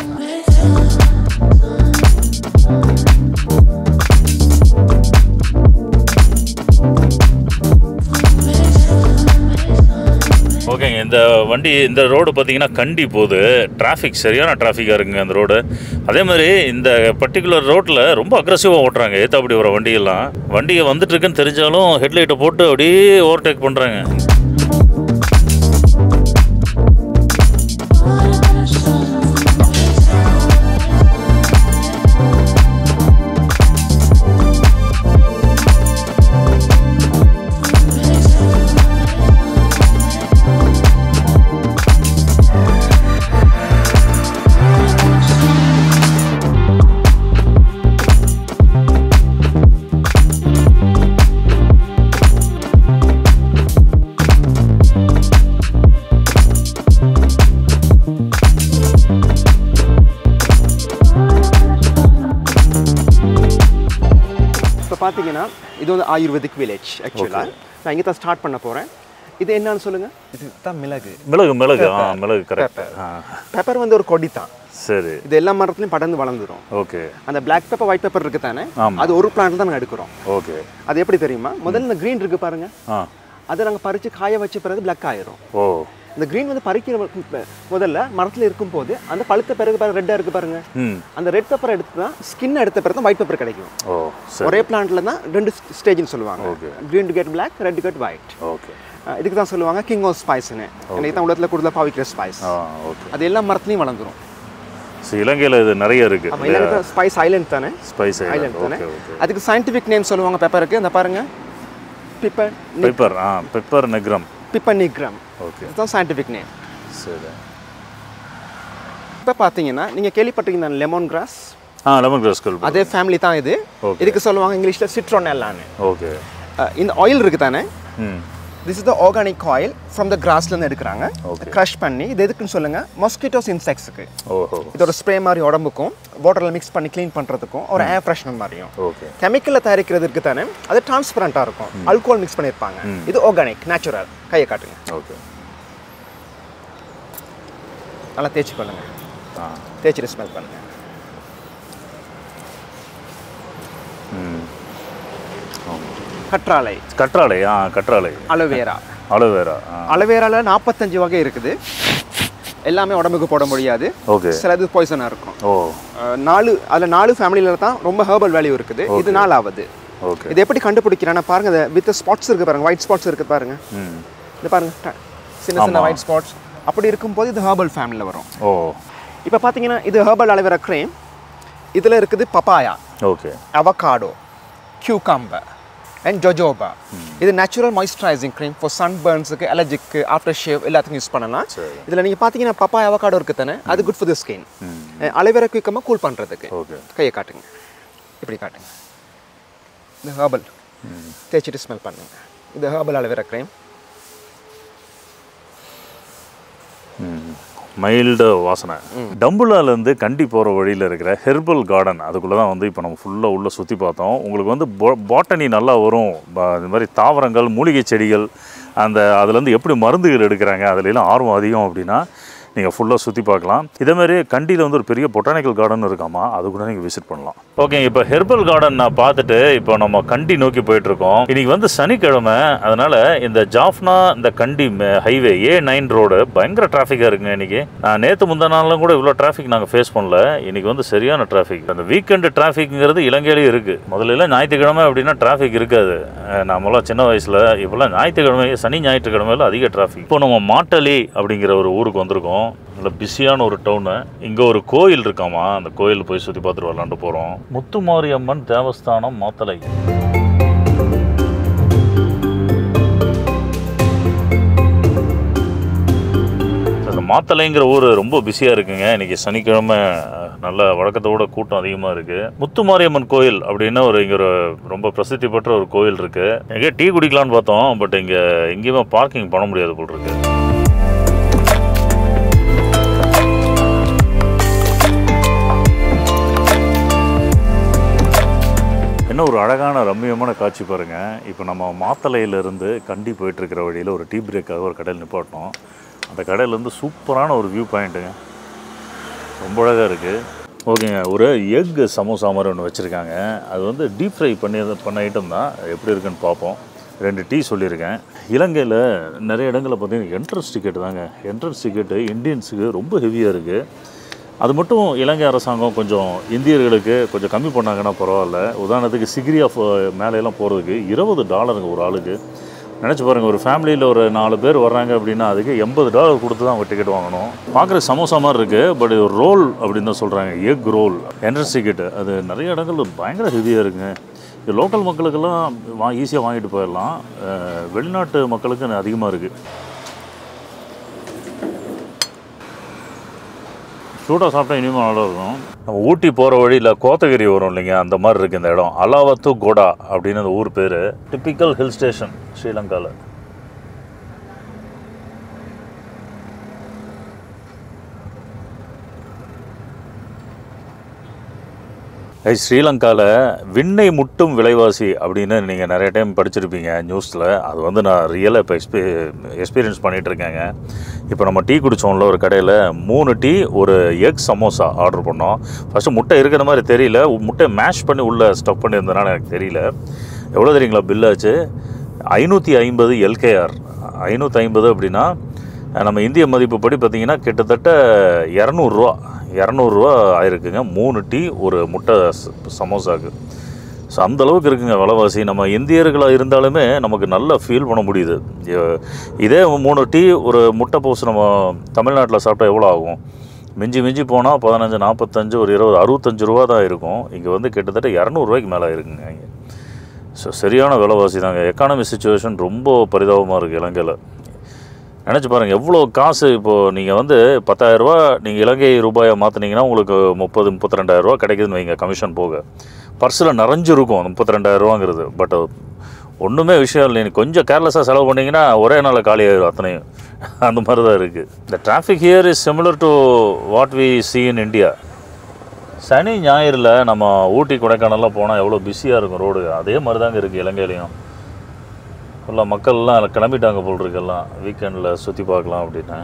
ஓகேங்க இந்த வண்டி இந்த ரோடு பார்த்தீங்கன்னா கண்டி போகுது டிராஃபிக் சரியான டிராஃபிக்காக இருக்குங்க அந்த ரோடு அதே மாதிரி இந்த பர்டிகுலர் ரோட்டில் ரொம்ப அக்ரஸிவாக ஓட்டுறாங்க ஏற்றாப்படி வர வண்டியெல்லாம் வண்டியை வந்துட்டு இருக்குன்னு தெரிஞ்சாலும் ஹெட்லைட்டை போட்டு அப்படியே ஓவர்டேக் பண்ணுறாங்க பார்த்தீங்கன்னா இது வந்து ஆயுர்வேதிக் வில்லேஜ் ஆக்சுவலாக நான் இங்கே தான் ஸ்டார்ட் பண்ண போகிறேன் இது என்னன்னு சொல்லுங்கள் இது தான் மிளகு மிளகு மிளகு ஆ மிளகு கரெக்ட் ஆ பெப்பர் வந்து ஒரு கொடி தான் சரி இது எல்லா மரத்துலையும் படர்ந்து வளர்ந்துரும் ஓகே அந்த பிளாக் பெப்பர் ஒயிட் பெப்பர் இருக்கு தானே ஆமா. அது ஒரு பிளான்ட் தான் நாங்கள் எடுக்கிறோம் ஓகே அது எப்படி தெரியுமா முதல்ல இந்த க்ரீன் இருக்கு பாருங்க ஆ அதை நாங்கள் பறித்து காய வச்ச பிறகு பிளாக் ஆயிரும் ஓ இந்த க்ரீன் வந்து பறிக்கிற மு- முதல்ல மரத்தில் இருக்கும்போது அந்த பழுத்த பிறகு பாருங்க ரெட்டாக இருக்கு பாருங்க ம் அந்த ரெட் பெப்பர் எடுத்து தான் ஸ்கின் எடுத்த பிறகு தான் ஒயிட் பெப்பர் கிடைக்கும் ஓ சரி ஒரே பிளான்ட்ல தான் ரெண்டு ஸ்டேஜ்னு சொல்லுவாங்க Okay. Green to get black red to get white okay இதுக்கு தான் சொல்லுவாங்க கிங் ஆஃப் ஸ்பைஸ்னு எனக்கு தான் உலகத்தில் கூடுதலாக பாவிக்கிற ஸ்பைஸ் ஆ ஓகே அது எல்லா மரத்துலையும் வளர்ந்துரும் ஸோ இலங்கையில் இது நிறைய இருக்கு அப்போ இல்லை ஸ்பைஸ் ஐலண்ட் தானே ஸ்பைஸ் ஐலண்ட் தானே ஓகே ஓகே அதுக்கு சயின்டிஃபிக் நேம் சொல்லுவாங்க பெப்பருக்கு அந்த பாருங்க பிப்பர் பெப்பர் ஆ pepper nigrum piper nigrum okay இதுதான் சயின்டிஃபிக் நேம் சரி இப்போ பார்த்தீங்கன்னா நீங்கள் கேள்விப்பட்டிருக்கீங்க லெமன் கிராஸ் ஆ லெமன் கிராஸ் கல் அதே ஃபேமிலி தான் இது Okay. இதுக்கு சொல்லுவாங்க இங்கிலீஷில் சிட்ரோனெல்லான்னு ஓகே இந்த ஆயில் இருக்கு தானே hmm this is the organic oil from the கிராஸ்லேருந்து எடுக்கிறாங்க Okay. க்ரஷ் பண்ணி இது எதுக்குன்னு சொல்லுங்க மொஸ்கிட்டோஸ் இன்செக்ட்ஸுக்கு ஓஹோ இது ஒரு ஸ்ப்ரே மாதிரி உடம்புக்கும் வாட்டரில் மிக்ஸ் பண்ணி க்ளீன் பண்ணுறதுக்கும் ஒரு ஏர் ஃப்ரெஷ்னர் மாதிரியும் ஓகே கெமிக்கலில் தயாரிக்கிறது இருக்கு தானே அது டிரான்ஸ்பரண்ட்டாக இருக்கும் அல்கோஹால் மிக்ஸ் பண்ணியிருப்பாங்க இது ஆர்கானிக் நேச்சுரல் கையை காட்டுங்க ஓகே நல்லா தேய்ச்சி கொள்ளுங்க ஆ தேய்ச்சிட்டு ஸ்மெல் பண்ணுங்க ம் ஆமாம் கற்றாழை கற்றாழை ஆ கற்றாழை அலோவேரா அலோவேரா ஆ அலோவேரால நாற்பத்தஞ்சு வகை இருக்குது எல்லாமே உடம்புக்கு போட முடியாது ஓகே சிலது பாய்சனாக இருக்கும் ஓ அஹ் நாலு அதில் நாலு ஃபேமிலியில் தான் ரொம்ப ஹெர்பல் வேல்யூ இருக்குது இது நாலாவது ஓகே இது எப்படி கண்டுபிடிக்கிறேன்னா பாருங்க இந்த வித் ஸ்பாட்ஸ் இருக்கு பாருங்க ஒயிட் ஸ்பாட்ஸ் இருக்கு பாருங்க ம் இது பாருங்க ட- சின்ன சின்ன ஒயிட் ஸ்பாட்ஸ் அப்படி இருக்கும்போது இது ஹெர்பல் ஃபேமிலியில் வரும் ஓ இப்போ பார்த்தீங்கன்னா இது ஹெர்பல் அலோவேரா க்ரீம் இதில் இருக்குது papaya okay avocado cucumber and jojoba இது natural moisturising cream for sun பர்ன்ஸுக்கு அலர்ஜிக்கு ஆஃப்டர் ஷேவ் எல்லாத்துக்கும் யூஸ் பண்ணலாம் சரி. இதில் நீங்கள் பார்த்தீங்கன்னா பப்பாயா அவகாடோ இருக்கு தானே அது good for the skin aloe vera குயிக்கமாக கூல் பண்ணுறதுக்கு ஓகே கையை காட்டுங்க இப்படி காட்டுங்க இது ஹேர்பல் தேய்ச்சிட்டு ஸ்மெல் பண்ணுங்க இது ஹேர்பல் அலோவேரா க்ரீம் மைல்டு வாசனை டம்புலாலேருந்து கண்டி போகிற வழியில் இருக்கிற ஹெர்பல் கார்டன் அதுக்குள்ளே தான் வந்து இப்போ நம்ம ஃபுல்லாக உள்ளே சுற்றி பார்த்தோம் உங்களுக்கு வந்து பாட்டனி நல்லா வரும் ப- இந்த மாதிரி தாவரங்கள் மூலிகை செடிகள் அந்த அதுலேருந்து எப்படி மருந்துகள் எடுக்கிறாங்க அதுலலாம் ஆர்வம் அதிகம் அப்படின்னா நீங்கள் ஃபுல்லாக சுற்றி பார்க்கலாம் இதே மாதிரி கண்டியில் வந்து ஒரு பெரிய பொட்டானிக்கல் கார்டன் இருக்காமா அது கூட நீங்கள் விசிட் பண்ணலாம் ஓகே இப்போ ஹெர்பல் கார்டன் நான் பார்த்துட்டு இப்போ நம்ம கண்டி நோக்கி போயிட்டு இருக்கோம் இன்னைக்கு வந்து சனிக்கிழமை அதனால இந்த ஜாஃப்னா இந்த Kandy highway A nine road பயங்கர டிராஃபிக்காக இருக்குங்க இன்னைக்கு நான் நேற்று முந்தா நாள்லாம் கூட இவ்வளோ டிராஃபிக் நாங்கள் ஃபேஸ் பண்ணல இன்னைக்கு வந்து சரியான டிராஃபிக் அந்த வீக்கெண்டு டிராஃபிக்ங்கிறது இலங்கையிலேயே இருக்குது முதல்ல எல்லாம் ஞாயிற்றுக்கிழமை அப்படின்னா டிராஃபிக் இருக்காது அஹ் நாமெல்லாம் சின்ன வயசில் இப்போல்லாம் ஞாயிற்றுக்கிழமை சனி ஞாயிற்றுக்கிழமையில அதிக டிராஃபிக் இப்போ நம்ம மாட்டலி அப்படிங்கிற ஒரு ஊருக்கு வந்திருக்கோம் நல்ல பிஸியான ஒரு டவுனு இங்கே ஒரு கோயில் இருக்காமா அந்த கோயில் போய் சுற்றி பார்த்துட்டு வரலான்ட்டு போகிறோம் முத்துமாரியம்மன் தேவஸ்தானம் மாத்தலை அந்த மாத்தலைங்கிற ஊர் ரொம்ப பிஸியாக இருக்குங்க இன்னைக்கு சனிக்கிழமை அஹ், நல்ல வழக்கத்தை விட கூட்டம் அதிகமாக இருக்குது முத்துமாரியம்மன் கோயில் அப்படின்னு ஒரு இங்கே ஒரு ரொம்ப பிரசித்தி பெற்ற ஒரு கோயில் இருக்குது எங்கே டீ குடிக்கலான்னு பார்த்தோம் பட் இங்கே எங்கேயுமே பார்க்கிங் பண்ண முடியாது போல் இருக்கு என்ன ஒரு அழகான ரம்மியமான காட்சி பாருங்க இப்போ நம்ம மாத்தளையிலேருந்து கண்டி போயிட்டு இருக்கிற வழியில் ஒரு டீ பிரேக்காக ஒரு கடையில் நிப்பாட்டினோம் அந்த கடையிலேருந்து சூப்பரான ஒரு வியூ பாயிண்ட்டுங்க ரொம்ப அழகாக இருக்குது ஓகேங்க ஒரு எக் சமோசா மாதிரி ஒன்று வச்சுருக்காங்க அது வந்து டீப் ஃப்ரை பண்ணி பண்ண ஐட்டம் தான் எப்படி இருக்குன்னு பார்ப்போம் ரெண்டு டீ சொல்லியிருக்கேன் இலங்கையில் நிறைய இடங்களில் பார்த்தீங்கன்னா என்ட்ரன்ஸ் டிக்கெட் தாங்க என்ட்ரன்ஸ் டிக்கெட்டு இந்தியன்ஸுக்கு ரொம்ப ஹெவியாக இருக்குது அது மட்டும் இலங்கை அரசாங்கம் கொஞ்சம் இந்தியர்களுக்கு கொஞ்சம் கம்மி பண்ணாங்கன்னா பரவாயில்ல உதாரணத்துக்கு சிகிரி ஆஃப் மேலையெல்லாம் போகிறதுக்கு இருபது டாலருங்க ஒரு ஆளுக்கு நினச்சி பாருங்கள் ஒரு ஃபேமிலியில் ஒரு நாலு பேர் வர்றாங்க அப்படின்னா அதுக்கு எண்பது டாலர் கொடுத்து தான் அவங்க டிக்கெட் வாங்கணும் பார்க்குற சமோசா மாதிரி இருக்குது பட் இது ரோல் அப்படின்னு தான் சொல்கிறாங்க எக் ரோல் என்ட்ரன்ஸ் டிக்கெட்டு அது நிறைய இடங்கள் பயங்கர ஹெவியாக இருக்குங்க இது லோக்கல் மக்களுக்கெல்லாம் வா ஈஸியாக வாங்கிட்டு போயிடலாம் அஹ், வெளிநாட்டு மக்களுக்கு அதிகமாக இருக்குது சூடாக சாப்பிட்டா இனிமேல் நல்லா இருக்கும் நம்ம ஊட்டி போகிற வழியில் கோத்தகிரி வரும் இல்லைங்க அந்த மாதிரி இருக்குது இந்த இடம் அலாவத்து கோடா அப்படின்னு அந்த ஊர் பேர் டிப்பிக்கல் ஹில் ஸ்டேஷன் ஸ்ரீலங்காவில் ஐய், ஸ்ரீலங்காவில் விண்ணை முட்டும் விலைவாசி அப்படின்னு நீங்கள் நிறைய டைம் படிச்சிருப்பீங்க நியூஸில் அது வந்து நான் ரியலாக இப்போ எக்ஸ்பீ எக்ஸ்பீரியன்ஸ் பண்ணிகிட்டு இருக்கேங்க இப்போ நம்ம டீ குடித்தோம்ல ஒரு கடையில் மூணு டீ ஒரு எக் சமோசா ஆர்டர் பண்ணோம் ஃபஸ்ட்டு முட்டை இருக்கிற மாதிரி தெரியல முட்டை மேஷ் பண்ணி உள்ளே ஸ்டஃப் பண்ணியிருந்தனால எனக்கு தெரியல எவ்வளோ தெரியுங்களா பில் ஆச்சு ஐநூற்றி ஐம்பது எல்கேஆர் ஐநூற்றி ஐம்பது அப்படின்னா நம்ம இந்திய மதிப்பு படி பார்த்தீங்கன்னா கிட்டத்தட்ட இரநூறுவா இரநூறுவா ஆயிருக்குங்க மூணு டீ ஒரு முட்டை ச- சமோசாக்கு ஸோ அந்த அளவுக்கு இருக்குங்க விலைவாசி நம்ம இந்தியர்களாக இருந்தாலுமே நமக்கு நல்லா ஃபீல் பண்ண முடியுது எ- இதே மூணு டீ ஒரு முட்டை போஸ் நம்ம தமிழ்நாட்டில் சாப்பிட்டா எவ்வளோ ஆகும் மிஞ்சி மிஞ்சி போனால் பதினஞ்சு நாற்பத்தஞ்சு ஒரு இருபது அறுபத்தஞ்சு ரூபா தான் இருக்கும் இங்கே வந்து கிட்டத்தட்ட இரநூறுவாய்க்கு மேலே இருக்குங்க இங்கே ஸோ சரியான விலைவாசி தாங்க எக்கானமி சுச்சுவேஷன் ரொம்ப பரிதாபமாக இருக்குது இலங்கையில் நினச்சி பாருங்கள் எவ்வளோ காசு இப்போது நீங்கள் வந்து பத்தாயிரரூபா நீங்கள் இலங்கை ரூபாயை மாற்றினீங்கன்னா உங்களுக்கு முப்பது முப்பத்தி ரெண்டாயிரரூவா கிடைக்குதுன்னு வைங்க கமிஷன் போக பர்ஸில் நிறைஞ்சிருக்கும் அந்த முப்பத்தி ரெண்டாயிரரூவாங்கிறது பட் ஒன்றுமே விஷயம் இல்லை நீ கொஞ்சம் கேர்லெஸ்ஸாக செலவு பண்ணிங்கன்னா ஒரே நாளில் காலி ஆயிடும் அத்தனையும் அந்த மாதிரி தான் இருக்குது இந்த traffic here is similar to what we see in India சனி ஞாயிறில் நம்ம ஊட்டி கொடைக்கானல்லாம் போனால் எவ்வளோ பிஸியாக இருக்கும் ரோடு அதே மாதிரி தாங்க இருக்குது இலங்கையிலையும் ஃபுல்லாக மக்கள்லாம் கிளம்பிட்டாங்க போல் இருக்குல்லாம் வீக்கெண்டில் சுற்றி பார்க்கலாம் அப்படின்னு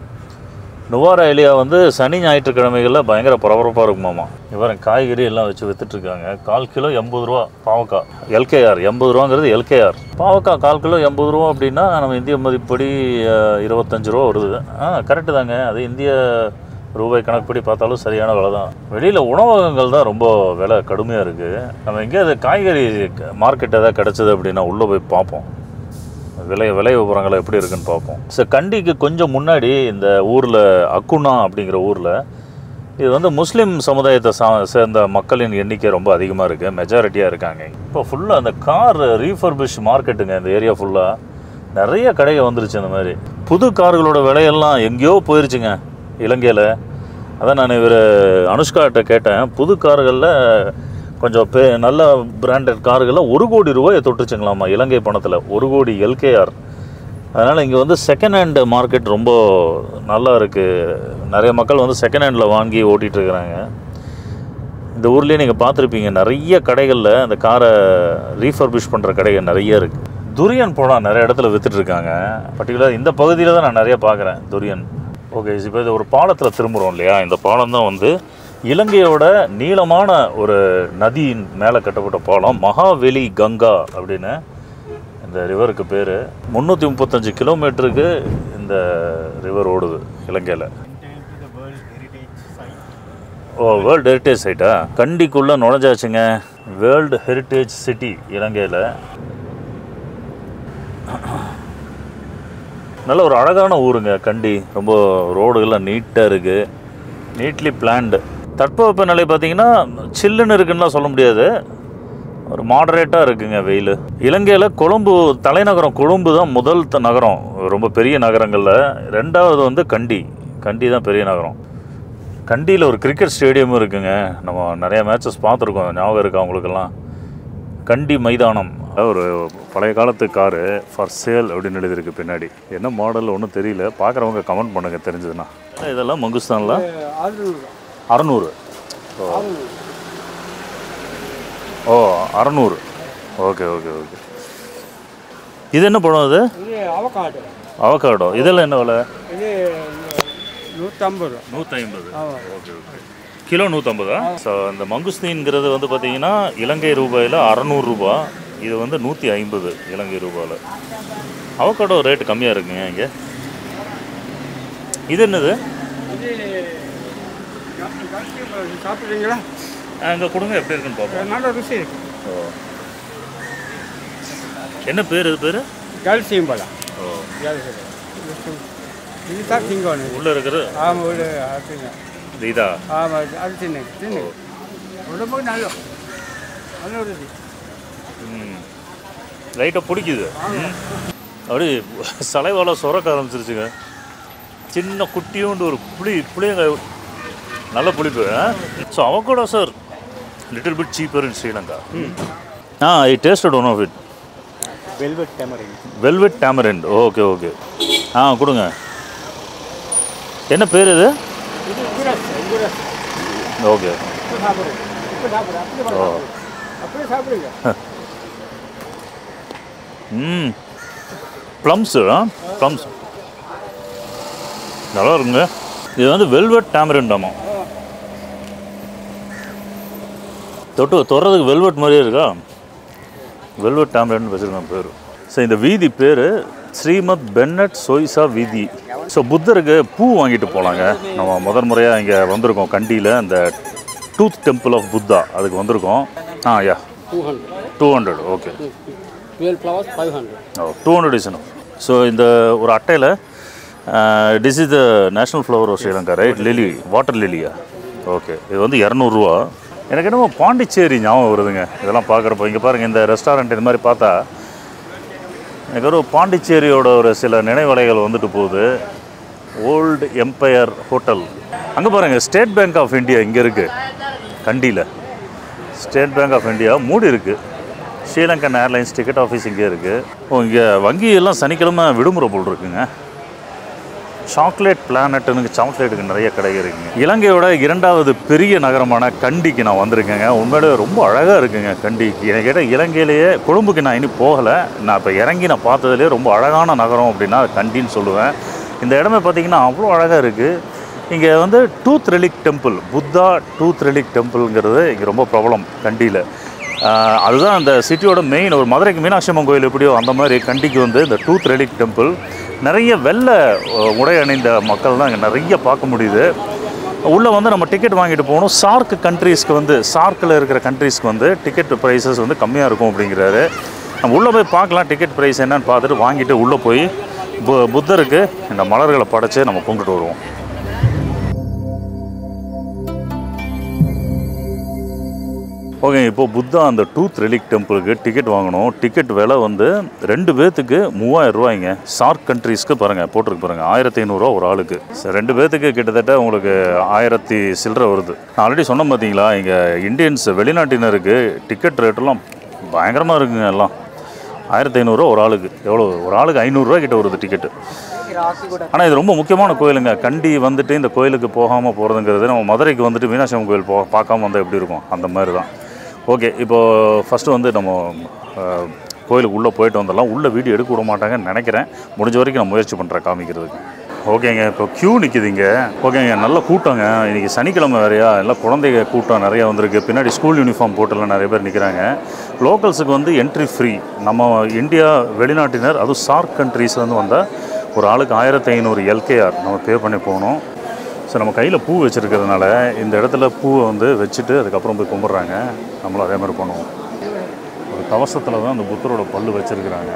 நுவாரா ஏலியா வந்து சனி ஞாயிற்றுக்கிழமைகளில் பயங்கர பரபரப்பாக இருக்குமாமா இவரன் காய்கறி எல்லாம் வச்சு வித்துட்ருக்காங்க கால் கிலோ எண்பது ரூபா பாவக்காய் எல்கேஆர் எண்பது ரூபாங்கிறது எல்கேஆர் பாவக்காய் கால் கிலோ எண்பது ரூபா அப்படின்னா நம்ம இந்திய மதிப்படி அஹ், இருபத்தஞ்சு ரூபா வருது ஆ கரெக்டு தாங்க அது இந்திய ரூபாய் கணக்குப்படி பார்த்தாலும் சரியான விலை தான் வெளியில் உணவகங்கள் தான் ரொம்ப விலை கடுமையாக இருக்குது நம்ம எங்கேயாவது காய்கறி மார்க்கெட் எதாவது கிடச்சிது அப்படின்னா உள்ளே போய் பார்ப்போம் விலை விலை விவரங்கள் எப்படி இருக்குன்னு பார்ப்போம் ஸோ கண்டிக்கு கொஞ்சம் முன்னாடி இந்த ஊரில் அக்குனா அப்படிங்கிற ஊரில் இது வந்து முஸ்லீம் சமுதாயத்தை சா சேர்ந்த மக்களின் எண்ணிக்கை ரொம்ப அதிகமாக இருக்குது மெஜாரிட்டியாக இருக்காங்க இப்போ ஃபுல்லாக அந்த கார் ரீஃபர்பிஷ் மார்க்கெட்டுங்க இந்த ஏரியா ஃபுல்லாக நிறைய கடைகள் வந்துருச்சு இந்த மாதிரி புது கார்களோட விலையெல்லாம் எங்கேயோ போயிருச்சுங்க இலங்கையில் அதான் நான் இவர் அனுஷ்காட்ட கேட்டேன் புது கார்களில் கொஞ்சம் பே நல்ல பிராண்டட் கார்கள்லாம் ஒரு கோடி ரூபாயை தொட்டுச்சுங்களாமா இலங்கை பணத்தில் ஒரு கோடி எல்கேஆர் அதனால் இங்கே வந்து செகண்ட் ஹேண்ட் மார்க்கெட் ரொம்ப நல்லா இருக்குது நிறைய மக்கள் வந்து செகண்ட் ஹேண்டில் வாங்கி ஓட்டிகிட்டு இருக்கிறாங்க இந்த ஊர்லேயே நீங்கள் பார்த்துருப்பீங்க நிறைய கடைகளில் அந்த காரை ரீஃபர்பிஷ் பண்ணுற கடைகள் நிறைய இருக்குது துரியன் பழம் நிறைய இடத்துல வித்துட்ருக்காங்க பர்டிகுலர் இந்த பகுதியில் தான் நான் நிறைய பார்க்குறேன் துரியன் ஓகே இப்போ இது ஒரு பாலத்தில் திரும்புகிறோம் இல்லையா இந்த பாலம் தான் வந்து இலங்கையோட நீளமான ஒரு நதியின் மேலே கட்டப்பட்ட பாலம் மகாவெளி கங்கா அப்படின்னு இந்த ரிவருக்கு பேர் முந்நூற்றி முப்பத்தஞ்சு கிலோமீட்டருக்கு இந்த ரிவர் ஓடுது இலங்கையில் ஓ வேர்ல்டு ஹெரிட்டேஜ் சைட்டா கண்டிக்குள்ளே நுழைஞ்சாச்சுங்க வேர்ல்டு ஹெரிட்டேஜ் சிட்டி இலங்கையில் நல்ல ஒரு அழகான ஊருங்க கண்டி ரொம்ப ரோடுகள்லாம் நீட்டாக இருக்குது நீட்லி பிளான்டு தட்பவெப்பநிலை பார்த்தீங்கன்னா சில்லுன்னு இருக்குன்னுலாம் சொல்ல முடியாது ஒரு மாடரேட்டாக இருக்குங்க வெயில் இலங்கையில் கொழும்பு தலைநகரம் கொழும்பு தான் முதல் த- நகரம் ரொம்ப பெரிய நகரங்களில் ரெண்டாவது வந்து கண்டி கண்டி தான் பெரிய நகரம் கண்டியில் ஒரு கிரிக்கெட் ஸ்டேடியமும் இருக்குங்க நம்ம நிறைய மேட்சஸ் பார்த்துருக்கோம் ஞாபகம் இருக்கா அவங்களுக்கெல்லாம் கண்டி மைதானம் அதாவது ஒரு பழைய காலத்து காரு ஃபார் சேல் அப்படின்னு எழுதியிருக்கு பின்னாடி என்ன மாடல் ஒன்றும் தெரியல பார்க்குறவங்க கமெண்ட் பண்ணுங்க தெரிஞ்சதுன்னா இதெல்லாம் மங்குஸ்தானில் அறநூறு ஓ ஓ அறநூறு ஓகே ஓகே ஓகே இது என்ன பழம் அது இது அவக்காடு அவகாடோ இதெல்லாம் என்ன விலை இது நூற்றம்பது ரூபா நூற்றி ஐம்பது ஆமாம் ஓகே ஓகே கிலோ நூற்றம்பதா ஸோ இந்த மங்குஸ்தீன்கிறது வந்து பார்த்தீங்கன்னா இலங்கை ரூபாயில் அறநூறுரூபா இது வந்து நூற்றி ஐம்பது இலங்கை ரூபாயில் அவக்காடோ ரேட் கம்மியாக இருக்குங்க இங்கே இது என்னது இது கட்டி சாப்பிட்றீங்களா அங்கே கொடுங்க எப்படி இருக்குன்னு பார்ப்போம் நல்ல ருசி இருக்கு ஓ என்ன பேர் இது பேர் கல் சீம்பழம் ஓ இது தான் திங்கணும் உள்ளே இருக்கிற ஆமாம் ஒரு அதுங்க இது இதா ஆமாம் அது தின்னு தின்னு உடம்புக்கு நல்ல நல்ல ருசி ம் லைட்டாக பிடிக்குது ம் அப்படி சலைவால சுரக்க ஆரம்பிச்சிருச்சுங்க சின்ன குட்டியோண்டு ஒரு புளி புளியங்காய் நல்ல புளிப்பு so avocado sir little bit cheaper in Sri Lanka ah I tasted one of it velvet tamarind velvet tamarind okay okay ஆ கொடுங்க என்ன பேர் இது இது குரஸ் குரஸ் ஓகே சாப்பிடுவோம் அப்படி சாப்பிடு அப்படி ஓ சாப்பிடு அப்படியே சாப்பிடுங்க ம் ப்ளம்ஸு ப்ளம்ஸ் நல்லா இருக்குங்க இது வந்து வெல்வெட் டேமரண்டாமா தொட்டு தொடுறதுக்கு வெல்வெட் மாதிரியே இருக்கா வெல்வெட் டேமரண்ட் வச்சுருக்காங்க பேர் ஸோ இந்த வீதி பேர் ஸ்ரீமத் பென்னட் சொய்சா வீதி ஸோ புத்தருக்கு பூ வாங்கிட்டு போகலாங்க நம்ம முதல் முறையாக இங்கே வந்திருக்கோம் கண்டியில் அந்த டூத் டெம்பிள் ஆஃப் புத்தா அதுக்கு வந்திருக்கோம் ah yeah two hundred two hundred okay twelve flowers five hundred oh two hundred is so இந்த ஒரு அட்டையில் this is the national flower of Sri Lanka right lily water லிலியா ஓகே இது வந்து இரநூறுவா எனக்கு என்னமோ பாண்டிச்சேரி ஞாபகம் வருதுங்க இதெல்லாம் பார்க்குறப்போ இங்கே பாருங்கள் இந்த ரெஸ்டாரண்ட் இது மாதிரி பார்த்தா எனக்கு ஒரு பாண்டிச்சேரியோட ஒரு சில நினைவலைகள் வந்துட்டு போகுது ஓல்டு எம்பையர் ஹோட்டல் அங்கே பாருங்கள் ஸ்டேட் பேங்க் ஆஃப் இந்தியா இங்கே இருக்குது கண்டியில் ஸ்டேட் பேங்க் ஆஃப் இந்தியா மூடி இருக்குது ஸ்ரீலங்கன் ஏர்லைன்ஸ் டிக்கெட் ஆஃபீஸ் இங்கே இருக்குது ஓ இங்கே வங்கி எல்லாம் சனிக்கிழமை விடுமுறை போல் இருக்குங்க சாக்லேட் பிளானட்டுன்னு சாக்லேட்டுக்கு நிறைய கடை இருக்குங்க இலங்கையோட இரண்டாவது பெரிய நகரமான கண்டிக்கு நான் வந்திருக்கேங்க உண்மையிலே ரொம்ப அழகாக இருக்குங்க கண்டி எனக்கு கேட்ட இலங்கையிலேயே கொழும்புக்கு நான் இனி போகலை நான் இப்போ இறங்கி நான் பார்த்ததுலேயே ரொம்ப அழகான நகரம் அப்படின்னா அது கண்டின்னு சொல்லுவேன் இந்த இடமே பார்த்தீங்கன்னா அவ்வளோ அழகாக இருக்குது இங்கே வந்து tooth relic temple Buddha tooth relic டெம்பிள்ங்கிறது இங்கே ரொம்ப பிரபலம் கண்டியில் ஆஹ் அதுதான் அந்த சிட்டியோட மெயின் ஒரு மதுரைக்கு மீனாட்சி அம்மன் கோயில் எப்படியோ அந்த மாதிரி கண்டிக்கு வந்து இந்த டூத் ரெலிக் டெம்பிள் நிறைய வெள்ளை அஹ், உடை அணிந்த மக்கள் தான் இங்கே நிறைய பார்க்க முடியுது உள்ளே வந்து நம்ம டிக்கெட் வாங்கிட்டு போகணும் சார்க் கண்ட்ரீஸ்க்கு வந்து சார்க்கில் இருக்கிற கண்ட்ரீஸ்க்கு வந்து டிக்கெட் ப்ரைஸஸ் வந்து கம்மியாக இருக்கும் அப்படிங்கிறாரு நம்ம உள்ளே போய் பார்க்கலாம் டிக்கெட் ப்ரைஸ் என்னன்னு பார்த்துட்டு வாங்கிட்டு உள்ளே போய் பு புத்தருக்கு இந்த மலர்களை படைச்சு நம்ம கும்பிட்டுட்டு வருவோம் ஓகே இப்போ புத்தா அந்த டூத் ரெலிக் டெம்பிளுக்கு டிக்கெட் வாங்கணும் டிக்கெட் விலை வந்து ரெண்டு பேர்த்துக்கு மூவாயிரம் ரூபாய்ங்க சார்க் கண்ட்ரீஸ்க்கு பாருங்கள் போட்டிருக்கு பாருங்கள் ஆயிரத்தி ஐநூறுரூவா ஒரு ஆளுக்கு சரி, ரெண்டு பேர்த்துக்கு கிட்டத்தட்ட உங்களுக்கு ஆயிரத்தி சில்லற வருது நான் ஆல்ரெடி சொன்னேன் பார்த்தீங்களா இங்கே இந்தியன்ஸ் வெளிநாட்டினருக்கு டிக்கெட் ரேட்டெல்லாம் பயங்கரமாக இருக்குங்க எல்லாம் ஆயிரத்தி ஐநூறுரூவா ஒரு ஆளுக்கு எவ்வளோ ஒரு ஆளுக்கு ஐநூறுரூவா கிட்ட வருது டிக்கெட்டு ஆனால் இது ரொம்ப முக்கியமான கோயிலுங்க கண்டி வந்துட்டு இந்த கோயிலுக்கு போகாமல் போகிறதுங்கிறது நம்ம மதுரைக்கு வந்துட்டு மீனாட்சி அம்மன் கோயில் போ பார்க்காம வந்தால் எப்படி இருக்கும் அந்த மாதிரி தான் ஓகே இப்போது ஃபஸ்ட்டு வந்து நம்ம அஹ், கோயிலுக்கு உள்ளே போயிட்டு வந்துடலாம் உள்ளே வீடியோ எடுக்க விட மாட்டாங்கன்னு நினைக்கிறேன் முடிஞ்ச வரைக்கும் நான் முயற்சி பண்ணுறேன் காமிக்கிறதுக்கு ஓகேங்க இப்போ க்யூ நிற்கிதுங்க ஓகேங்க நல்ல கூட்டங்க இன்றைக்கி சனிக்கிழமை வேறையா எல்லாம் குழந்தைங்க கூட்டம் நிறையா வந்திருக்கு பின்னாடி ஸ்கூல் யூனிஃபார்ம் போட்டுலாம் நிறைய பேர் நிற்கிறாங்க லோக்கல்ஸுக்கு வந்து என்ட்ரி ஃப்ரீ நம்ம இந்தியா வெளிநாட்டினர் அதுவும் சார்க் கண்ட்ரீஸ்லேருந்து வந்தால் ஒரு ஆளுக்கு ஆயிரத்தி ஐநூறு எல்கேஆர் நம்ம பே பண்ணி போகணும் ஸோ நம்ம கையில் பூ வச்சுருக்கிறதுனால இந்த இடத்துல பூவை வந்து வச்சுட்டு அதுக்கப்புறம் போய் கும்பிட்றாங்க நம்மளும் அதே மாதிரி பண்ணுவோம் ஒரு கவசத்தில் தான் அந்த புத்தரோட பல்லு வச்சுருக்கிறாங்க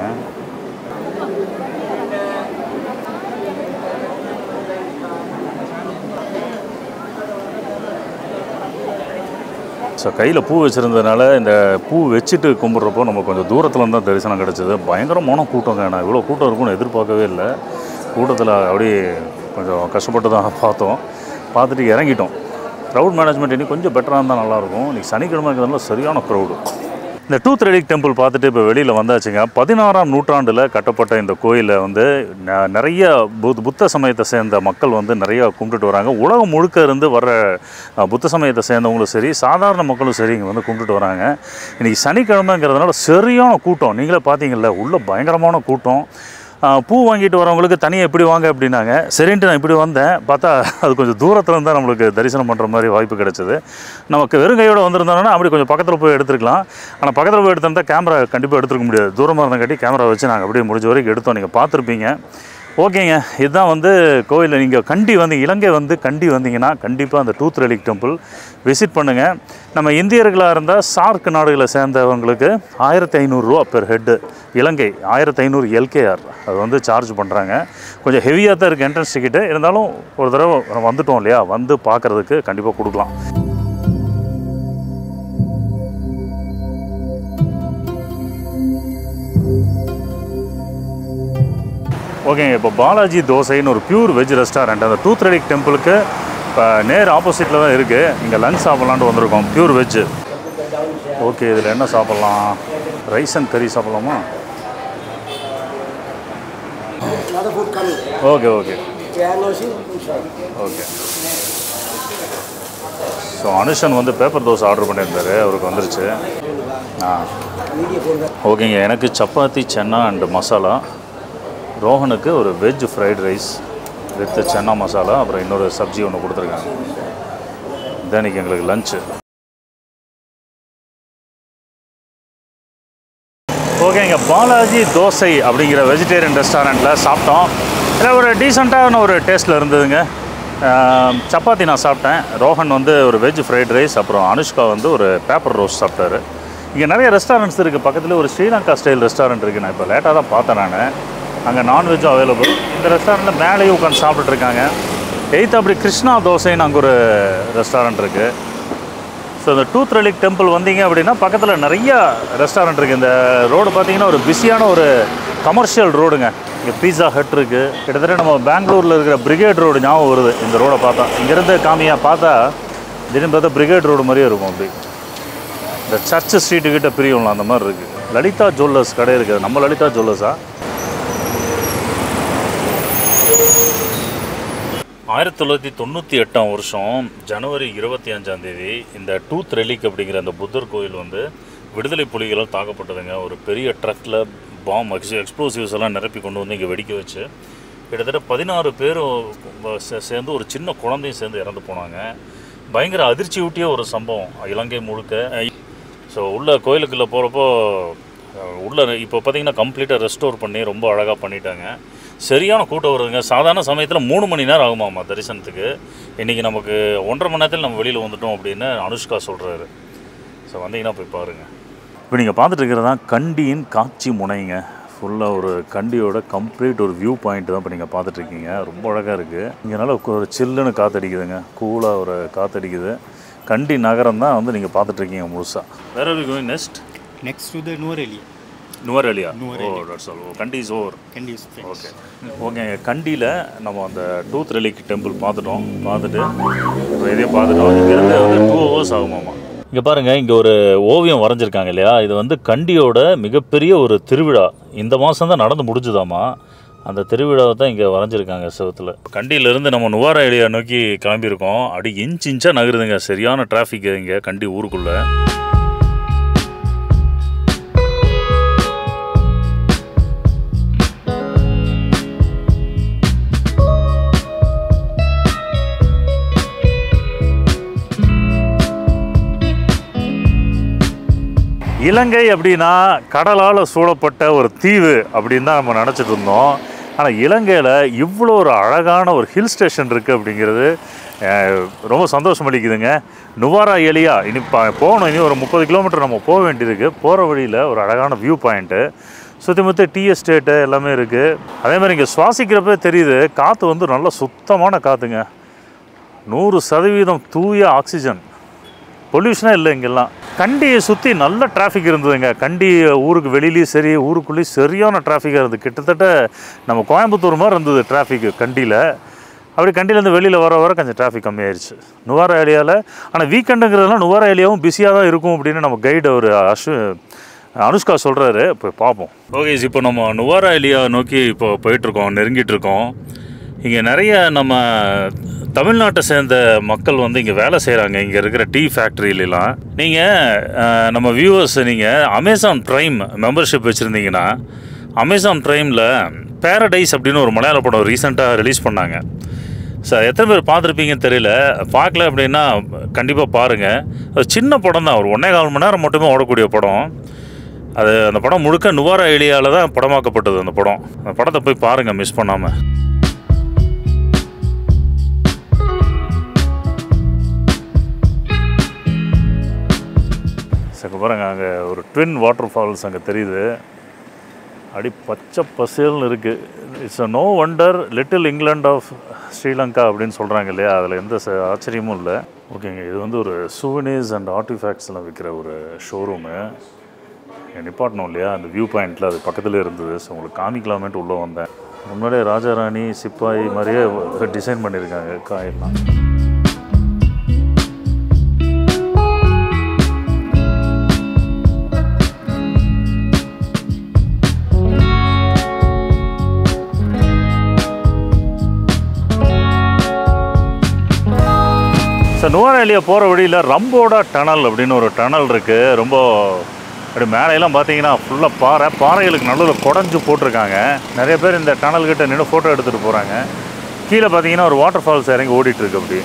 ஸோ கையில் பூ வச்சுருந்ததுனால இந்த பூ வச்சுட்டு கும்பிட்றப்போ நம்ம கொஞ்சம் தூரத்தில் தான் தரிசனம் கிடச்சிது பயங்கரமான கூட்டங்க நான் இவ்வளோ கூட்டம் இருக்கும்னு எதிர்பார்க்கவே இல்லை கூட்டத்தில் அப்படியே கொஞ்சம் கஷ்டப்பட்டு தான் பார்த்தோம் பார்த்துட்டு இறங்கிட்டோம் க்ரௌட் மேனேஜ்மெண்ட் இன்னும் கொஞ்சம் பெட்டராக இருந்தால் நல்லாயிருக்கும் இன்றைக்கி சனிக்கிழமை இருக்கிறதுனால சரியான க்ரௌடு இந்த டூத் ரெலிக் டெம்பிள் பார்த்துட்டு இப்போ வெளியில் வந்தாச்சுங்க பதினாறாம் நூற்றாண்டில் கட்டப்பட்ட இந்த கோயிலை வந்து ந- நிறைய புத் புத்த சமயத்தை சேர்ந்த மக்கள் வந்து நிறைய கும்பிட்டுட்டு வராங்க உலகம் முழுக்க இருந்து வர்ற அஹ், புத்த சமயத்தை சேர்ந்தவங்களும் சரி சாதாரண மக்களும் சரி இங்கே வந்து கும்பிட்டுட்டு வராங்க இன்றைக்கி சனிக்கிழமைங்கிறதுனால சரியான கூட்டம் நீங்களே பார்த்தீங்கல்ல உள்ள பயங்கரமான கூட்டம் ஆஹ் பூ வாங்கிட்டு வரவங்களுக்கு தனியாக எப்படி வாங்க அப்படின்னாங்க சரின்ட்டு நான் இப்படி வந்தேன் பார்த்தா அது கொஞ்சம் தூரத்தில் இருந்தால் நம்மளுக்கு தரிசனம் பண்ணுற மாதிரி வாய்ப்பு கிடைச்சது நமக்கு வெறும் கையோட வந்திருந்தோம்னா அப்படி கொஞ்சம் பக்கத்தில் போய் எடுத்துருக்கலாம் ஆனால் பக்கத்தில் போய் எடுத்திருந்தா கேமரா கண்டிப்பாக எடுத்துருக்க முடியாது தூரமாக இருந்தங்காட்டி கேமரா வச்சு நாங்கள் அப்படியே முடிஞ்ச வரைக்கும் எடுத்தோம் நீங்கள் பார்த்துருப்பீங்க ஓகேங்க இதுதான் வந்து கோயிலில் நீங்கள் கண்டி வந்து இலங்கை வந்து கண்டி வந்தீங்கன்னா கண்டிப்பாக அந்த டூத் ரெலிக் டெம்பிள் விசிட் பண்ணுங்கள் நம்ம இந்தியர்களாக இருந்தால் சார்க் நாடுகளை சேர்ந்தவங்களுக்கு ஆயிரத்தி ஐநூறுரூவா பெர் ஹெட்டு இலங்கை ஆயிரத்தி ஐநூறு எல்கேஆர் அது வந்து சார்ஜ் பண்ணுறாங்க கொஞ்சம் ஹெவியாக தான் இருக்குது என்ட்ரன்ஸ் டிக்கெட்டு இருந்தாலும் ஒரு தடவை நம்ம வந்துட்டோம் இல்லையா வந்து பார்க்குறதுக்கு கண்டிப்பாக கொடுக்கலாம் ஓகேங்க இப்போ பாலாஜி தோசைன்னு ஒரு பியூர் வெஜ் ரெஸ்டாரண்ட் அந்த டூத் ரெலிக் டெம்பிளுக்கு இப்போ நேர் ஆப்போசிட்டில் தான் இருக்குது இங்கே லஞ்ச் சாப்பிட்லான்ட்டு வந்திருக்கோம் பியூர் வெஜ்ஜு ஓகே இதில் என்ன சாப்பிட்லாம் ரைஸ் அண்ட் கறி சாப்பிட்லாமா Another food coming. Okay okay Yeah, no, see, inside. Okay so Anushan வந்து பேப்பர் தோசை ஆர்டர் பண்ணியிருந்தாரு அவருக்கு வந்துருச்சு ஆ ஓகேங்க எனக்கு சப்பாத்தி சென்னா அண்டு மசாலா ரோஹனுக்கு ஒரு veg fried rice with chana masala அப்புறம் இன்னொரு சப்ஜி ஒன்று கொடுத்துருக்காங்க இதானிக்கு எங்களுக்கு லஞ்சு ஓகேங்க பாலாஜி தோசை அப்படிங்கிற வெஜிடேரியன் ரெஸ்டாரண்ட்டில் சாப்பிட்டோம் இதில் ஒரு டீசெண்டான ஒரு டேஸ்ட்டில் இருந்ததுங்க ஆம், சப்பாத்தி நான் சாப்பிட்டேன் ரோஹன் வந்து ஒரு வெஜ் ஃப்ரைட் ரைஸ் அப்புறம் அனுஷ்கா வந்து ஒரு பேப்பர் ரோஸ்ட் சாப்பிட்டாரு இங்கே நிறைய ரெஸ்டாரண்ட்ஸ் இருக்குது பக்கத்தில் ஒரு ஸ்ரீலங்கா ஸ்டைல் ரெஸ்டாரண்ட் இருக்குது நான் இப்போ லேட்டாக தான் பார்த்தேன் நான் அங்கே நான்வெஜ்ஜும் அவைலபிள் இந்த ரெஸ்டாரண்ட்டில் மேலேயும் உட்காந்து சாப்பிட்டுட்டு இருக்காங்க எயித் அப்படி கிருஷ்ணா தோசைன்னு அங்கே ஒரு ரெஸ்டாரண்ட் இருக்குது ஸோ இந்த டூத் ரெலிக் டெம்பிள் வந்தீங்க அப்படின்னா பக்கத்தில் நிறைய ரெஸ்டாரண்ட் இருக்குது இந்த ரோடு பார்த்தீங்கன்னா ஒரு பிஸியான ஒரு கமர்ஷியல் ரோடுங்க இங்கே பீஸா ஹட் இருக்குது கிட்டத்தட்ட நம்ம பெங்களூரில் இருக்கிற பிரிகேட் ரோடு ஞாபகம் வருது இந்த ரோடை பார்த்தா இங்கேருந்து காமியாக பார்த்தா திடீர்னு பார்த்தா பிரிகேட் ரோடு மாதிரியே இருக்கும் அப்படி இந்த சர்ச் ஸ்ட்ரீட்டு கிட்ட பிரியும்ல அந்த மாதிரி இருக்குது லலிதா ஜுவல்லர்ஸ் கடை இருக்குது நம்ம லலிதா ஜுவல்லர்ஸா ஆயிரத்தி தொள்ளாயிரத்தி தொண்ணூற்றி எட்டாம் வருஷம் ஜனவரி இருபத்தி அஞ்சாம் தேதி இந்த டூத் ரெலிக் அப்படிங்கிற அந்த புத்தர் கோயில் வந்து விடுதலை புலிகளால் தாக்கப்பட்டதுங்க ஒரு பெரிய ட்ரக்கில் பாம் எக்ஸ்ப்ளோசிவ்ஸ் எல்லாம் நிரப்பி கொண்டு வந்து இங்கே வெடிக்க வச்சு கிட்டத்தட்ட பதினாறு பேரும் சே- சேர்ந்து ஒரு சின்ன குழந்தையும் சேர்ந்து இறந்து போனாங்க பயங்கர அதிர்ச்சி ஊட்டிய ஒரு சம்பவம் இலங்கை முழுக்க ஸோ உள்ள கோயிலுக்குள்ளே போகிறப்போ உள்ள இப்போ பார்த்தீங்கன்னா கம்ப்ளீட்டாக ரெஸ்டோர் பண்ணி ரொம்ப அழகாக பண்ணிட்டாங்க சரியான கூட்டம் வருதுங்க சாதாரண சமயத்தில் மூணு மணி நேரம் ஆகுமாமா தரிசனத்துக்கு இன்றைக்கி நமக்கு ஒன்றரை மணி நேரத்தில் நம்ம வெளியில் வந்துட்டோம் அப்படின்னு அனுஷ்கா சொல்கிறாரு ஸோ வந்தீங்கன்னா போய் பாருங்கள் இப்போ நீங்கள் பார்த்துட்டு இருக்கிறது தான் கண்டியின் காட்சி முனைங்க ஃபுல்லாக ஒரு கண்டியோட கம்ப்ளீட் ஒரு வியூ பாயிண்ட் தான் இப்போ நீங்கள் பார்த்துட்ருக்கீங்க ரொம்ப அழகாக இருக்குது இங்கனால ஒரு சில்லுன்னு காற்றடிக்குதுங்க கூலாக ஒரு காற்றடிக்குது கண்டி நகரம் தான் வந்து நீங்கள் பார்த்துட்ருக்கீங்க முழுசாக வேற we going next Next to the Nuvareli. Nuwara Eliya oh Nuwara Eliya. That's all Kandy is over Kandi is famous. Okay okay கண்டியில் நம்ம அந்த டூத் ரெலிக் டெம்பிள் பார்த்துட்டோம் பார்த்துட்டு இப்போ இதையும் பார்த்துட்டோம் இங்கேருந்து வந்து டூ ஹவர்ஸ் ஆகுமாமா இங்கே பாருங்கள் இங்கே ஒரு ஓவியம் வரைஞ்சிருக்காங்க இல்லையா இது வந்து கண்டியோட மிகப்பெரிய ஒரு திருவிழா இந்த மாதம் தான் நடந்து முடிஞ்சுதாமா அந்த திருவிழாவை தான் இங்கே வரைஞ்சிருக்காங்க செவத்தில் கண்டியிலேருந்து நம்ம நுவாரா ஏரியா நோக்கி கிளம்பியிருக்கோம் அடி இன்ச் இன்ச்சாக நகருதுங்க சரியான டிராஃபிக் இங்கே கண்டி ஊருக்குள்ளே இலங்கை அப்படின்னா கடலால் சூழப்பட்ட ஒரு தீவு அப்படின்னு தான் நம்ம நினச்சிட்டு இருந்தோம் ஆனால் இலங்கையில் இவ்வளோ ஒரு அழகான ஒரு ஹில் ஸ்டேஷன் இருக்குது அப்படிங்கிறது அஹ், ரொம்ப சந்தோஷம் அளிக்குதுங்க நுவாரா எலியா இனி ப- போகணும் இனி ஒரு முப்பது கிலோமீட்டர் நம்ம போக வேண்டியிருக்கு போகிற வழியில் ஒரு அழகான வியூ பாயிண்ட்டு சுற்றி முற்றி டீ எஸ்டேட்டு எல்லாமே இருக்குது அதே மாதிரி இங்கே சுவாசிக்கிறப்ப தெரியுது காற்று வந்து நல்ல சுத்தமான காற்றுங்க நூறு சதவீதம் தூய ஆக்சிஜன் பொல்யூஷனே இல்லை இங்கெல்லாம் கண்டியை சுற்றி நல்ல டிராஃபிக் இருந்ததுங்க கண்டி ஊருக்கு வெளியிலையும் சரி ஊருக்குள்ளேயும் சரியான டிராஃபிக்காக இருந்தது கிட்டத்தட்ட நம்ம கோயம்புத்தூர் மாதிரி இருந்தது டிராஃபிக் கண்டியில் அப்படி கண்டியிலேருந்து வெளியில் வர வர கொஞ்சம் டிராஃபிக் கம்மியாயிருச்சு நுவாரா ஏரியாவில் ஆனால் வீக்கெண்டுங்கிறதுலாம் நுவாரா ஏரியாவும் பிஸியாக தான் இருக்கும் அப்படின்னு நம்ம கைடு ஒரு அஷு அனுஷ்கா சொல்கிறாரு போய் பார்ப்போம் ஓகே இப்போ நம்ம நுவாரா ஏரியா நோக்கி இப்போ போயிட்டுருக்கோம் நெருங்கிட்டு இருக்கோம் இங்கே நிறைய நம்ம தமிழ்நாட்டை சேர்ந்த மக்கள் வந்து இங்கே வேலை செய்கிறாங்க இங்கே இருக்கிற டீ ஃபேக்ட்ரியிலலாம் நீங்கள் நம்ம வியூவர்ஸ் நீங்கள் அமேசான் ப்ரைம் மெம்பர்ஷிப் வச்சுருந்தீங்கன்னா அமேசான் ப்ரைமில் பேரடைஸ் அப்படின்னு ஒரு மலையாள படம் ரீசெண்டாக ரிலீஸ் பண்ணாங்க சார் எத்தனை பேர் பார்த்துருப்பீங்கன்னு தெரியல பார்க்கல அப்படின்னா கண்டிப்பாக பாருங்கள் அது சின்ன படம் தான் ஒரு ஒன்றே கால் மணி நேரம் மட்டுமே ஓடக்கூடிய படம் அது அந்த படம் முழுக்க நுவாரா ஏரியாவில் தான் படமாக்கப்பட்டது அந்த படம் அந்த படத்தை போய் பாருங்கள் மிஸ் பண்ணாமல் சரி பாருங்க அங்கே ஒரு ட்வின் வாட்டர் ஃபால்ஸ் அங்கே தெரியுது அடி பச்சை பசேல்னு இருக்குது it's a no wonder little England of Sri Lanka அப்படின்னு சொல்கிறாங்க இல்லையா அதில் எந்த ச- ஆச்சரியமும் இல்லை ஓகேங்க இது வந்து ஒரு சுவனீஸ் அண்ட் ஆர்டிஃபேக்ட்ஸ்லாம் விற்கிற ஒரு ஷோரூமு நிப்பாட்டணும் இல்லையா அந்த வியூ பாயிண்டில் அது பக்கத்தில் இருந்தது ஸோ உங்களுக்கு காமிக்கலாமேன்ட்டு உள்ளே வந்தேன் முன்னாடியே ராஜாராணி சிப்பாய் மாதிரியே டிசைன் பண்ணியிருக்காங்க காயெல்லாம் சார் நுவரேலியா போகிற வழியில் ரம்போடா டனல் அப்படின்னு ஒரு டனல் இருக்குது ரொம்ப அப்படி மேலையெல்லாம் பார்த்தீங்கன்னா ஃபுல்லாக பாறை பாறைகளுக்கு நடுவில் குடஞ்சு போட்டிருக்காங்க நிறைய பேர் இந்த டனல் கிட்ட நின்று ஃபோட்டோ எடுத்துகிட்டு போகிறாங்க கீழே பார்த்தீங்கன்னா ஒரு வாட்டர் ஃபால்ஸ் இறங்கி ஓடிட்டு இருக்கு அப்படி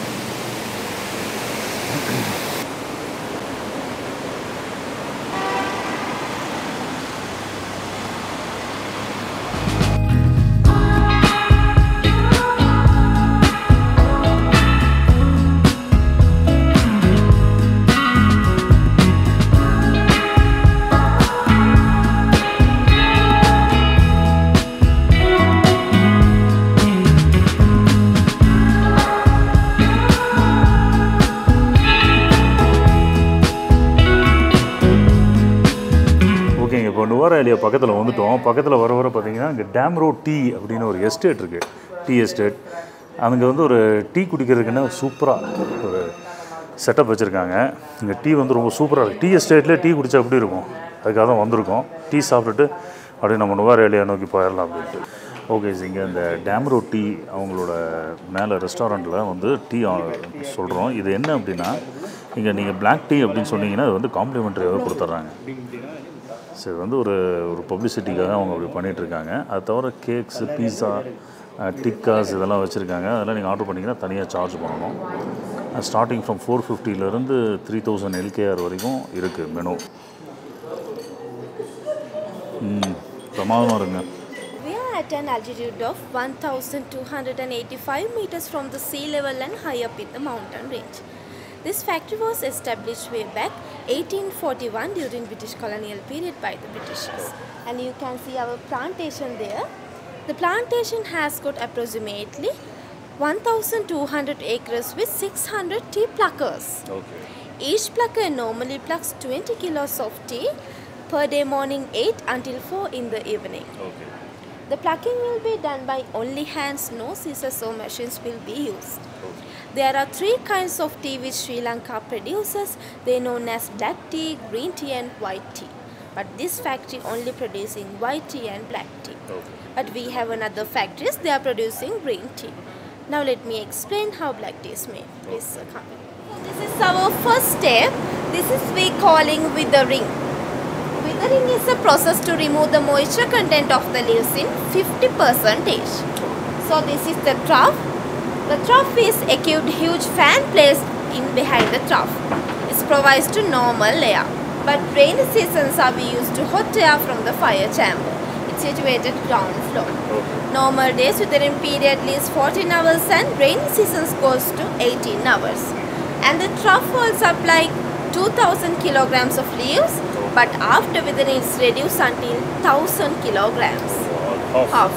ஓகேங்க இப்போ நுவரேலியா பக்கத்தில் வந்துட்டோம் பக்கத்தில் வர வர பார்த்தீங்கன்னா இங்கே டேம் ரோட் டீ அப்படின்னு ஒரு எஸ்டேட் இருக்குது டீ எஸ்டேட் அங்கே வந்து ஒரு டீ குடிக்கிறதுக்குன்னு சூப்பராக ஒரு செட்டப் வச்சுருக்காங்க இங்கே டீ வந்து ரொம்ப சூப்பராக இருக்குது டீ எஸ்டேட்லேயே டீ குடிச்சா எப்படி இருக்கும் அதுக்காக தான் வந்திருக்கோம் டீ சாப்பிட்டுட்டு அப்படியே நம்ம நுவரேலியா நோக்கி போயிடலாம் அப்படின்ட்டு ஓகே இங்கே இந்த டேம் ரோட் டீ அவங்களோட மேலே ரெஸ்டாரண்ட்டில் வந்து டீ சொல்கிறோம் இது என்ன அப்படின்னா இங்கே நீங்கள் Black டீ அப்படின்னு சொன்னீங்கன்னா அது வந்து காம்ப்ளிமெண்ட்ரியாகவே கொடுத்துட்றாங்க சரி வந்து ஒரு ஒரு பப்ளிசிட்டிக்காக அவங்க அப்படி பண்ணிட்டு இருக்காங்க அது தவிர கேக்ஸு பீஸா டிக்காஸ் இதெல்லாம் வச்சுருக்காங்க அதெல்லாம் நீங்கள் ஆர்டர் பண்ணிங்கன்னா தனியாக சார்ஜ் பண்ணணும் ஸ்டார்டிங் ஃப்ரம் ஃபோர் ஃபிஃப்டிலேருந்து த்ரீ தௌசண்ட் எல்கேஆர் வரைக்கும் இருக்குது மெனு ம் பிரமாதமாக இருங்க We are at an altitude of 1285 meters from the sea level and high up in the mountain range. This factory was established way back 1841 during British colonial period by the Britishers. And you can see our plantation there. The plantation has got approximately 1200 acres with 600 tea pluckers. Okay Each plucker normally plucks 20 kilos of tea per day morning 8 until 4 in the evening. Okay The plucking will be done by only hands, no scissors or machines will be used. There are three kinds of tea which Sri Lanka produces. They are known as black tea, green tea and white tea. But this factory only producing white tea and black tea. Okay But we have another factories, they are producing green tea. Now let me explain how black tea is made. Please sir, come in. So this is our first step. This is we calling withering. Withering is a process to remove the moisture content of the leaves in 50 percentage. So this is the trough. The trough is a cubed huge fan placed in behind the trough. It provides to normal air. But rainy seasons are we used to hot air from the fire chamber. It's situated ground floor. Normal days withering period is 14 hours and rainy seasons goes to 18 hours. And the trough holds up like 2000 kilograms of leaves but after withering it's reduced until 1000 kilograms. Half.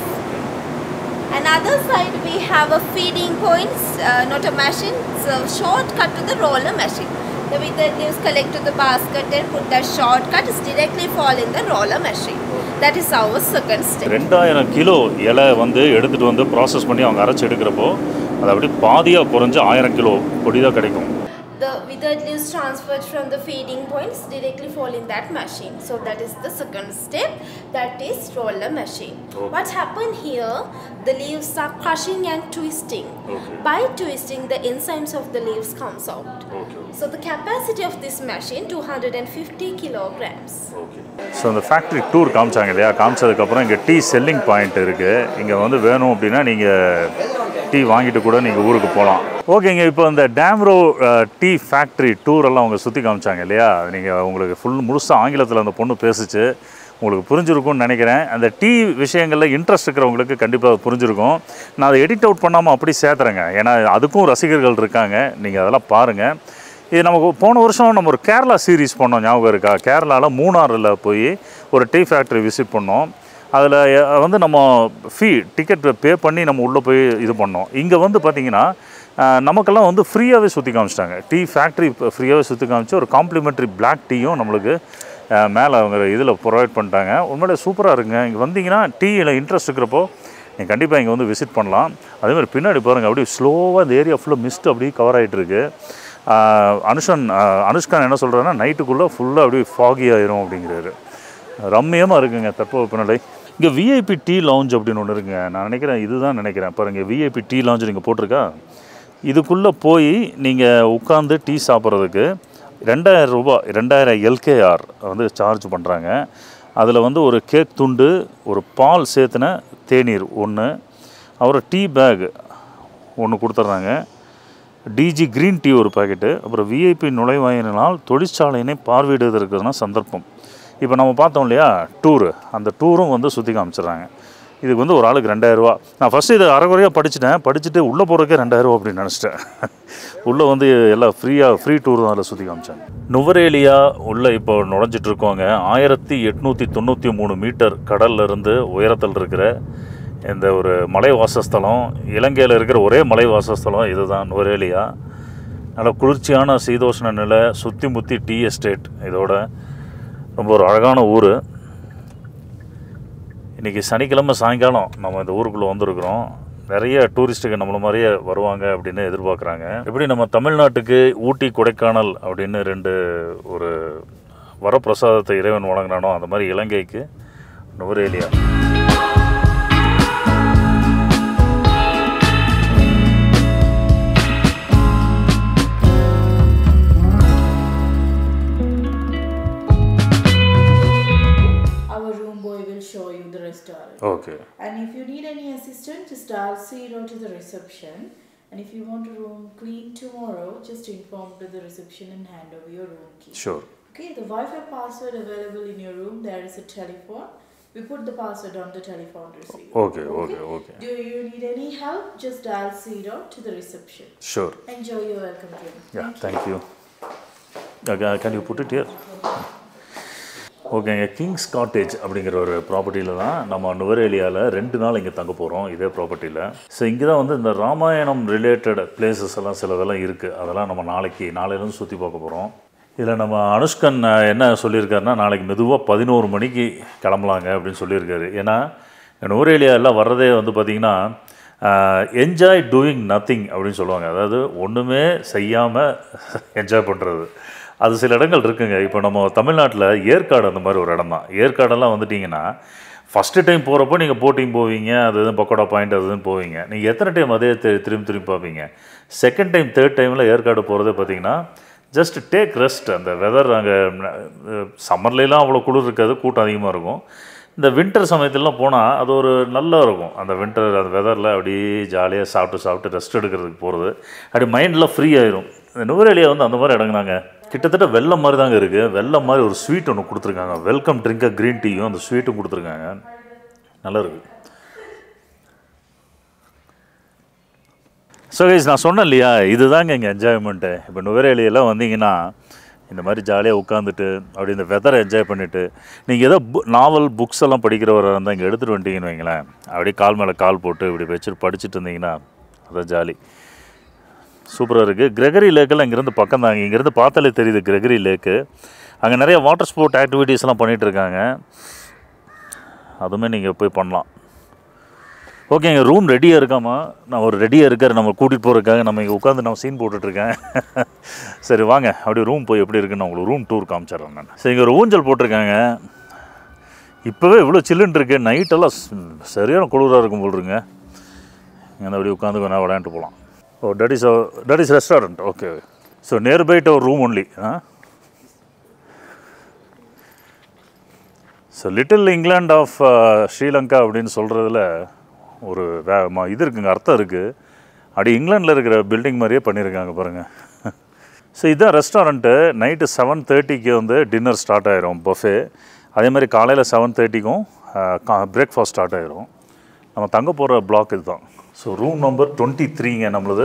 Another side we have a feeding points, uh, not a machine, it's a shortcut to the roller machine. The withered leaves collect to the basket and put that shortcut is directly fall in the roller machine. That is our second step. ரெண்டாயிரம் kilo இலை வந்து எடுத்துகிட்டு வந்து process பண்ணி அவங்க அரைச்சி எடுக்கிறப்போ அது அப்படியே பாதியாக குறைஞ்சு ஆயிரம் கிலோ பொடி தான் கிடைக்கும் The withered leaves transferred from the feeding points directly fall in that machine. So that is the second step. That is roller machine. What happened here? The leaves are crushing and twisting. Okay. By twisting, the enzymes of the leaves comes out. So the capacity of this machine 250 kilograms. So அந்த factory tour காமிச்சாங்க இல்லையா காமிச்சதுக்கப்புறம் இங்கே tea selling point இருக்குது இங்கே வந்து வேணும் அப்படின்னா நீங்கள் டீ வாங்கிட்டு கூட நீங்கள் ஊருக்கு போகலாம் ஓகேங்க இப்போ இந்த டேம்ரோ டீ ஃபேக்ட்ரி டூர் எல்லாம் அவங்க சுற்றி காமிச்சாங்க இல்லையா நீங்கள் உங்களுக்கு ஃபுல் முழுசாக ஆங்கிலத்தில் அந்த பொண்ணு பேசுச்சு உங்களுக்கு புரிஞ்சிருக்கும்னு நினைக்கிறேன் அந்த டீ விஷயங்களில் இன்ட்ரெஸ்ட் இருக்கிறவங்களுக்கு கண்டிப்பாக புரிஞ்சிருக்கும் நான் அதை எடிட் அவுட் பண்ணாமல் அப்படி சேர்த்துறேங்க ஏன்னா அதுக்கும் ரசிகர்கள் இருக்காங்க நீங்கள் அதெல்லாம் பாருங்கள் இது நமக்கு போன வருஷம் நம்ம ஒரு கேரளா சீரீஸ் பண்ணோம் ஞாபகம் இருக்கா கேரளாவில் மூணாறில் போய் ஒரு டீ ஃபேக்ட்ரி விசிட் பண்ணோம் அதில் வந்து நம்ம ஃபீ டிக்கெட் பே பண்ணி நம்ம உள்ளே போய் இது பண்ணோம் இங்கே வந்து பார்த்திங்கன்னா அஹ், நமக்கெல்லாம் வந்து ஃப்ரீயாகவே சுற்றி காமிச்சிட்டாங்க டீ ஃபேக்ட்ரி ஃப்ரீயாகவே சுற்றி காமிச்சு ஒரு காம்ப்ளிமெண்ட்ரி பிளாக் டீயும் நம்மளுக்கு அஹ், மேலே அவங்க இதில் ப்ரொவைட் பண்ணிட்டாங்க உண்மையிலே சூப்பராக இருக்குங்க இங்கே வந்தீங்கன்னா டீயில் இன்ட்ரெஸ்ட் இருக்கிறப்போ நீங்கள் கண்டிப்பாக இங்கே வந்து விசிட் பண்ணலாம் அதே மாதிரி பின்னாடி பாருங்கள் அப்படியே ஸ்லோவாக இந்த ஏரியா ஃபுல்லாக மிஸ்ட் அப்படியே கவர் ஆகிட்டு இருக்கு ஆஹ் அனுஷன் ஆஹ் அனுஷ்கான் என்ன சொல்கிறாருன்னா நைட்டுக்குள்ளே ஃபுல்லாக அப்படியே ஃபாகி ஆயிரும் அப்படிங்கிறாரு ரம்மியமாக இருக்குங்க தட்பவெப்பநிலை இங்கே விஐபி டீ லவுஞ்ச் அப்படின்னு ஒன்று இருக்குங்க நான் நினைக்கிறேன் இதுதான் நினைக்கிறேன் பாருங்க விஐபி டீ லவுஞ்ச் நீங்கள் போட்டிருக்கா இதுக்குள்ளே போய் நீங்கள் உட்காந்து டீ சாப்பிட்றதுக்கு ரெண்டாயிரம் ரூபாய் ரெண்டாயிரம் எல்கேஆர் வந்து சார்ஜ் பண்ணுறாங்க அதில் வந்து ஒரு கேக் துண்டு ஒரு பால் சேர்த்துன தேநீர் ஒன்று அப்புறம் டீ பேக் ஒன்று கொடுத்துட்றாங்க டிஜி க்ரீன் டீ ஒரு பாக்கெட்டு அப்புறம் விஐபி நுழைவாயினால் தொழிற்சாலையினை பார்வையிடுவதற்கான சந்தர்ப்பம் இப்போ நம்ம பார்த்தோம் இல்லையா டூரு அந்த டூரும் வந்து சுற்றி காமிச்சிடுறாங்க இதுக்கு வந்து ஒரு ஆளுக்கு ரெண்டாயிரரூவா நான் ஃபஸ்ட்டு இதை அரைகுறையாக படிச்சுட்டேன் படிச்சுட்டு உள்ளே போகிறதுக்கே ரெண்டாயிரரூவா அப்படின்னு நினச்சிட்டேன் உள்ளே வந்து எல்லாம் ஃப்ரீயாக ஃப்ரீ டூர் தான் அதில் சுற்றி காமிச்சாங்க நுவரேலியா உள்ளே இப்போ நுழைஞ்சிட்டு இருக்கோங்க ஆயிரத்தி எட்நூற்றி தொண்ணூற்றி மூணு மீட்டர் கடல்ல இருந்து உயரத்தில் இருக்கிற இந்த ஒரு மலை வாசஸ்தலம் இலங்கையில் இருக்கிற ஒரே மலை வாசஸ்தலம் இதுதான் நுவரேலியா நல்ல குளிர்ச்சியான சீதோஷ்ண நிலை சுற்றி முற்றி டீ எஸ்டேட் இதோட ரொம்ப ஒரு அழகான ஊர் இன்றைக்கி சனிக்கிழமை சாயங்காலம் நம்ம இந்த ஊருக்குள்ளே வந்திருக்கிறோம் நிறைய டூரிஸ்ட்டுக்கு நம்மள மாதிரியே வருவாங்க அப்படின்னு எதிர்பார்க்குறாங்க எப்படி நம்ம தமிழ்நாட்டுக்கு ஊட்டி கொடைக்கானல் அப்படின்னு ரெண்டு ஒரு வரப்பிரசாதத்தை இறைவன் வழங்கினானோ அந்த மாதிரி இலங்கைக்கு Nuwara Eliya Our room boy will show you the restaurant. Okay And if you need any assistance, just dial zero to the reception. And if you want a room clean tomorrow, just inform to the reception and hand over your room key. Sure Okay, the Wi-Fi password available in your room. There is a telephone. We put the password on the telephone receiver. Okay okay okay Do you need any help? Just dial zero to the reception. Sure Enjoy your welcome drink. Yeah thank you can you put it here ஓகேங்க King's Cottage அப்படிங்கிற ஒரு ப்ராப்பர்ட்டியில் தான் நம்ம நுவரேலியாவில் ரெண்டு நாள் இங்கே தங்க போகிறோம் இதே ப்ராப்பர்ட்டியில் ஸோ இங்கே தான் வந்து இந்த ராமாயணம் ரிலேட்டட் பிளேசஸ் எல்லாம் சிலதெல்லாம் இருக்குது அதெல்லாம் நம்ம நாளைக்கு நாளையிலேருந்து சுற்றி பார்க்க போகிறோம் இதில் நம்ம அனுஷ்கன் அஹ், என்ன சொல்லியிருக்காருன்னா நாளைக்கு மெதுவாக பதினோரு மணிக்கு கிளம்பலாங்க அப்படின்னு சொல்லியிருக்காரு ஏன்னா நுவரேலியாவில் வர்றதே வந்து பார்த்திங்கன்னா என்ஜாய் டூயிங் நத்திங் அப்படின்னு சொல்லுவாங்க அதாவது ஒன்றுமே செய்யாமல் என்ஜாய் பண்ணுறது அது சில இடங்கள் இருக்குங்க இப்போ நம்ம தமிழ்நாட்டில் ஏற்காடு அந்த மாதிரி ஒரு இடம் தான் ஏற்காடெல்லாம் வந்துட்டிங்கன்னா ஃபஸ்ட்டு டைம் போகிறப்போ நீங்கள் போட்டிங் போவீங்க அது இது பக்கோடா பாயிண்ட் அது இதுன்னு போவீங்க நீங்கள் எத்தனை டைம் அதே தி- திரும்பி திரும்பி பார்ப்பீங்க செகண்ட் டைம் தேர்ட் டைமில் ஏற்காடு போகிறதே பார்த்தீங்கன்னா ஜஸ்ட் டேக் ரெஸ்ட் அந்த வெதர் அங்கே சம்மர்லாம் அவ்வளோ குளிர் இருக்காது கூட்டம் அதிகமாக இருக்கும் இந்த வின்டர் சமயத்துலலாம் போனால் அது ஒரு நல்லா இருக்கும் அந்த வின்டர் அந்த வெதரில் அப்படியே ஜாலியாக சாப்பிட்டு சாப்பிட்டு ரெஸ்ட் எடுக்கிறதுக்கு போகிறது அப்படி மைண்டெலாம் ஃப்ரீ ஆயிரும் இந்த நுவரேலியா வந்து அந்த மாதிரி இடங்கனாங்க கிட்டத்தட்ட வெள்ளம் மாதிரி தாங்க இருக்குது வெள்ளம் மாதிரி ஒரு ஸ்வீட் ஒன்று கொடுத்துருக்காங்க வெல்கம் ட்ரிங்காக க்ரீன் டீயும் அந்த ஸ்வீட்டும் கொடுத்துருக்காங்க நல்லா இருக்கு ஸோ கைஸ் நான் சொன்னேன் இல்லையா இதுதாங்க இங்கே என்ஜாய்மெண்ட்டு இப்போ நுவரேலியெல்லாம் வந்தீங்கன்னா இந்த மாதிரி ஜாலியாக உட்காந்துட்டு அப்படி இந்த வெதரை என்ஜாய் பண்ணிவிட்டு நீங்கள் ஏதோ பு நாவல் புக்ஸ் எல்லாம் படிக்கிறவராக இருந்தால் இங்கே எடுத்துகிட்டு வந்துட்டீங்கன்னு வைங்களேன் அப்படியே கால் மேலே கால் போட்டு இப்படி வச்சுட்டு படிச்சுட்டு இருந்தீங்கன்னா அதான் ஜாலி சூப்பராக இருக்குது கிரெகரி லேக்கெல்லாம் இங்கேருந்து பக்கம் தாங்க இங்கேருந்து பார்த்தாலே தெரியுது கிரெகரி லேக்கு அங்கே நிறைய வாட்டர் ஸ்போர்ட் ஆக்டிவிட்டீஸ்லாம் பண்ணிகிட்டு இருக்காங்க அதுவுமே நீங்கள் போய் பண்ணலாம் ஓகேங்க ரூம் ரெடியாக இருக்காமா நான் ஒரு ரெடியாக இருக்கார் நம்ம கூட்டிகிட்டு போகிறதுக்காக நம்ம இங்கே உட்காந்து நான் சீன் போட்டுட்ருக்கேன் சரி வாங்க அப்படியே ரூம் போய் எப்படி இருக்குன்னு நான் உங்களுக்கு ரூம் டூர் காமிச்சிடுறேன் நான் சரி இங்கே ஒரு ஊஞ்சல் போட்டிருக்காங்க இப்போவே இவ்வளோ சில்லுன்னு இருக்கு நைட்டெல்லாம் சரியான குளிராக இருக்கும் போல் இருங்க இங்கே அப்படி உட்காந்து வேணா விளையாண்டு போகலாம் oh that is that is restaurant okay so nearby to ஒரு ரூம் ஒன்லி ஆ so little England of Sri Lanka அப்படின்னு சொல்கிறதுல ஒரு வே ம- இது இருக்குங்க அர்த்தம் இருக்குது அப்படி இங்கிலாண்டில் இருக்கிற பில்டிங் மாதிரியே பண்ணியிருக்காங்க பாருங்கள் ஸோ இதுதான் ரெஸ்டாரண்ட்டு நைட்டு செவன் தேர்ட்டிக்கு வந்து டின்னர் ஸ்டார்ட் ஆயிரும் பஃபே அதே மாதிரி காலையில் செவன் தேர்ட்டிக்கும் பிரேக்ஃபாஸ்ட் ஸ்டார்ட் ஆயிரும் நம்ம தங்க போகிற பிளாக் இதுதான் ஸோ ரூம் நம்பர் டுவெண்ட்டி த்ரீங்க நம்மளது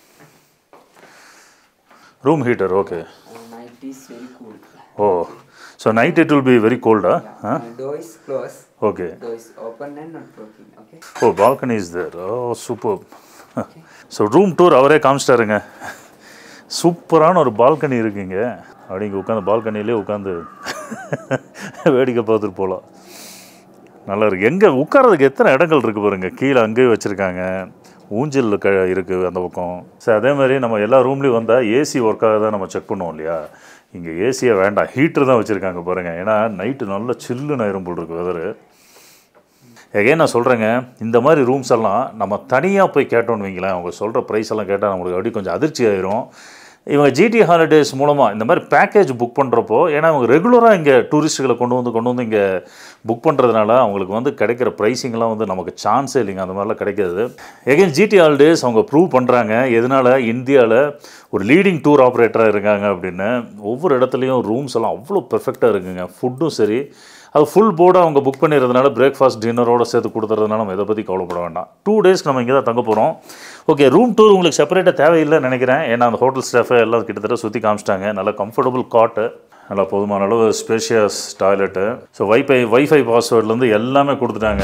room heater okay Night is very cool. Oh so night it will be very கோல்டா ஆ Uh, door is closed. Okay Door is open and not working. Okay. Oh balcony is there oh super so room tour அவரே காமிச்சிட்டாருங்க சூப்பரான ஒரு balcony இருக்குங்க அப்படி இங்கே உட்காந்து பால்கனிலே உட்காந்து வேடிக்கை பார்த்துட்டு போகலாம் நல்லா இருக்கு எங்கே உட்காரதுக்கு எத்தனை இடங்கள் இருக்குது பாருங்க கீழே அங்கேயே வச்சுருக்காங்க ஊஞ்சல் க இருக்குது அந்த பக்கம் சரி அதே மாதிரி நம்ம எல்லா ரூம்லேயும் வந்தால் ஏசி ஒர்க்காக தான் நம்ம செக் பண்ணுவோம் இல்லையா இங்கே ஏசியே வேண்டாம் ஹீட்டர் தான் வச்சுருக்காங்க பாருங்கள் ஏன்னா நைட்டு நல்லா சில்லுன்னு ஆயிரும் போல் இருக்கு வெதரு எகைன் நான் சொல்கிறேங்க இந்த மாதிரி ரூம்ஸ் எல்லாம் நம்ம தனியாக போய் கேட்டோம்னு வைங்களேன் அவங்க சொல்கிற ப்ரைஸ் எல்லாம் கேட்டால் நம்மளுக்கு அப்படி கொஞ்சம் அதிர்ச்சி ஆயிரும் இவங்க ஜிடி ஹாலிடேஸ் மூலமாக இந்த மாதிரி பேக்கேஜ் புக் பண்ணுறப்போ ஏன்னா அவங்க ரெகுலராக இங்கே டூரிஸ்ட்டுகளை கொண்டு வந்து கொண்டு வந்து இங்கே புக் பண்ணுறதுனால அவங்களுக்கு வந்து கிடைக்கிற ப்ரைஸிங்லாம் வந்து நமக்கு சான்ஸே இல்லைங்க அந்த மாதிரிலாம் கிடைக்காது எகைன் ஜிடி ஹாலிடேஸ் அவங்க ப்ரூவ் பண்ணுறாங்க எதனால் இந்தியாவில் ஒரு லீடிங் டூர் ஆப்ரேட்டராக இருக்காங்க அப்படின்னு ஒவ்வொரு இடத்துலையும் ரூம்ஸ் எல்லாம் அவ்வளோ பெர்ஃபெக்டாக இருக்குங்க ஃபுட்டும் சரி அது ஃபுல் போர்டாக அவங்க புக் பண்ணிடுறதுனால பிரேக்ஃபாஸ்ட் டின்னரோட சேர்த்து கொடுத்துறதுனால நம்ம இதை பற்றி கவலைப்பட வேண்டாம் டூ டேஸ்க்கு நம்ம இங்கே தான் தங்க போகிறோம் ஓகே ரூம் டூர் உங்களுக்கு செப்பரேட்டாக தேவையில்லைன்னு நினைக்கிறேன் ஏன்னா அந்த ஹோட்டல் ஸ்டாஃபை எல்லாம் கிட்டத்தட்ட சுற்றி காமிச்சிட்டாங்க நல்லா கம்ஃபர்டபுள் காட்டு நல்லா போதுமான அளவு spacious toilet so wifi wifi பாஸ்வேர்ட்லேருந்து எல்லாமே கொடுத்துட்டாங்க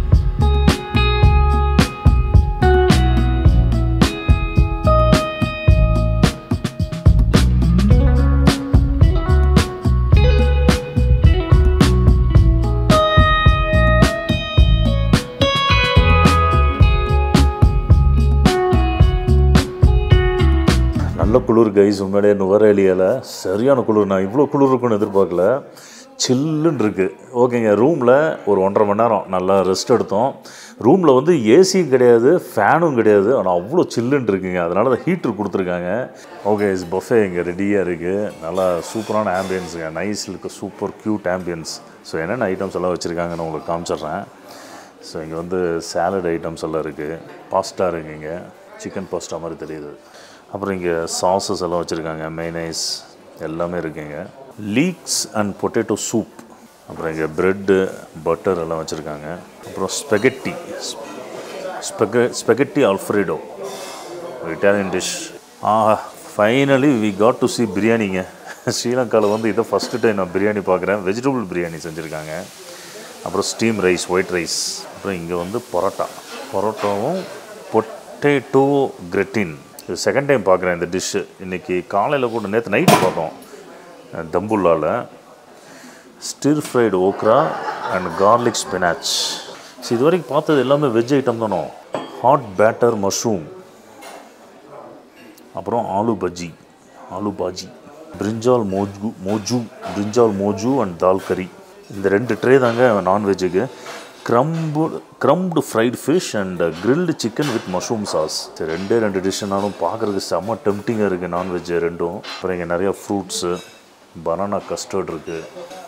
நல்ல குளிர் கைஸ் உண்மையிலேயே நுவரேலியில் சரியான குளிர் நான் இவ்வளோ குளிர் இருக்குன்னு எதிர்பார்க்கல சில்லுன்னு இருக்குது ஓகேங்க ரூமில் ஒரு ஒன்றரை மணி நேரம் நல்லா ரெஸ்ட் எடுத்தோம் ரூமில் வந்து ஏசியும் கிடையாது ஃபேனும் கிடையாது ஆனால் அவ்வளோ சில்லுன்னு இருக்குங்க அதனால தான் ஹீட்டர் கொடுத்துருக்காங்க ஓகே இஸ் பஃபே இங்கே ரெடியாக இருக்குது நல்லா சூப்பரான ஆம்பியன்ஸுங்க நைஸ் இருக்கு சூப்பர் க்யூட் ஆம்பியன்ஸ் ஸோ என்னென்ன ஐட்டம்ஸ் எல்லாம் வச்சுருக்காங்கன்னு உங்களுக்கு காமிச்சிடுறேன் ஸோ இங்கே வந்து சாலட் ஐட்டம்ஸ் எல்லாம் இருக்குது பாஸ்டா இருக்குங்க இங்கே சிக்கன் பாஸ்டா மாதிரி தெரியுது அப்புறம் இங்கே சாசஸ் எல்லாம் வச்சுருக்காங்க மைனைஸ் எல்லாமே இருக்குங்க லீக்ஸ் அண்ட் பொட்டேட்டோ சூப் அப்புறம் இங்கே ப்ரெட்டு பட்டர் எல்லாம் வச்சுருக்காங்க அப்புறம் ஸ்பெகட்டி ஸ்பெக spaghetti alfredo Italian dish ah finally we got to see பிரியாணிங்க ஸ்ரீலங்காவில் வந்து இதை ஃபஸ்ட்டு டைம் நான் பிரியாணி பார்க்குறேன் வெஜிடபிள் பிரியாணி செஞ்சுருக்காங்க அப்புறம் ஸ்டீம் ரைஸ் ஒயிட் ரைஸ் அப்புறம் இங்கே வந்து பரோட்டா பரோட்டாவும் பொட்டேட்டோ கிரெட்டின் இது செகண்ட் டைம் பார்க்குறேன் இந்த டிஷ்ஷு இன்றைக்கி காலையில் கூட நேற்று நைட்டு பார்த்தோம் அஹ் தம்புல்லாவில் stir fried okra and garlic spinach so இது வரைக்கும் பார்த்தது எல்லாமே வெஜ் ஐட்டம் தானோ ஹாட் பேட்டர் மஷ்ரூம் அப்புறம் aloo bajji aloo bhaji brinjal moju moju brinjal moju and dal curry இந்த ரெண்டு ட்ரே தாங்க நான்வெஜ்ஜுக்கு crumb crumbed fried fish and grilled chicken with mushroom sauce இது ரெண்டே ரெண்டு டிஷ்ஷுனாலும் பார்க்குறதுக்கு செம்ம டெம்டிங்காக இருக்குது நான்வெஜ் ரெண்டும் அப்புறம் இங்கே நிறையா ஃப்ரூட்ஸு பனானா கஸ்டர்ட் இருக்குது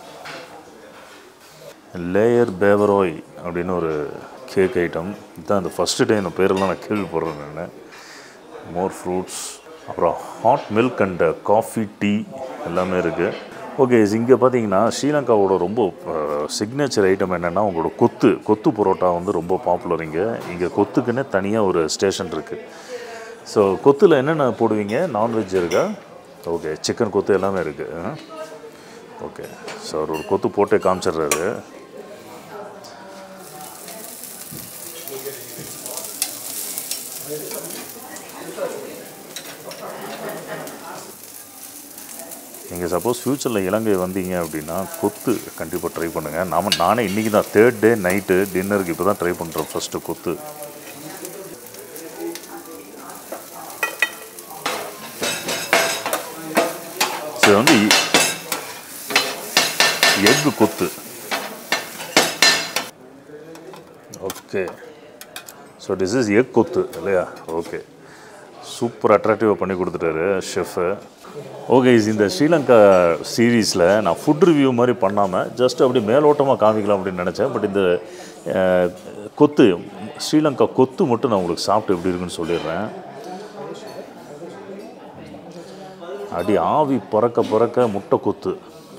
லேயர் பேவராய் அப்படின்னு ஒரு கேக் ஐட்டம் இதுதான் இந்த ஃபஸ்ட்டு டைம் இந்த பேரெல்லாம் நான் கேள்விப்படுறேன் நான் மோர் ஃப்ரூட்ஸ் அப்புறம் hot milk and coffee tea எல்லாமே இருக்குது ஓகே இங்கே பார்த்தீங்கன்னா ஸ்ரீலங்காவோட ரொம்ப சிக்னேச்சர் ஐட்டம் என்னென்னா உங்களோட கொத்து கொத்து பரோட்டா வந்து ரொம்ப பாப்புலர் இங்கே இங்கே கொத்துக்குன்னே தனியாக ஒரு ஸ்டேஷன் இருக்குது ஸோ கொத்தில் என்னென்ன போடுவீங்க நான்வெஜ் இருக்கா ஓகே சிக்கன் கொத்து எல்லாமே இருக்குது ஓகே ஸோ அவர் ஒரு கொத்து போட்டே காமிச்சிடுறாரு நீங்கள் சப்போஸ் ஃப்யூச்சரில் இலங்கை வந்தீங்க அப்படின்னா கொத்து கண்டிப்பாக ட்ரை பண்ணுங்கள் நாம நானே இன்றைக்கி தான் தேர்ட் டே நைட்டு டின்னருக்கு இப்போ தான் ட்ரை பண்ணுறேன் ஃபஸ்ட்டு கொத்து ஸோ இது வந்து egg kothu okay so this is egg kothu இல்லையா ஓகே சூப்பர் அட்ராக்டிவாக பண்ணி கொடுத்துட்டாரு ஷெஃபு ஓகே இந்த ஸ்ரீலங்கா சீரீஸில் நான் ஃபுட் ரிவ்யூ மாதிரி பண்ணாமல் ஜஸ்ட் அப்படி மேலோட்டமாக காமிக்கலாம் அப்படின்னு நினச்சேன் பட் இந்த அஹ், கொத்து ஸ்ரீலங்கா கொத்து மட்டும் நான் உங்களுக்கு சாப்பிட்டு எப்படி இருக்குன்னு சொல்லிடுறேன் அடி ஆவி பறக்க பறக்க முட்டை கொத்து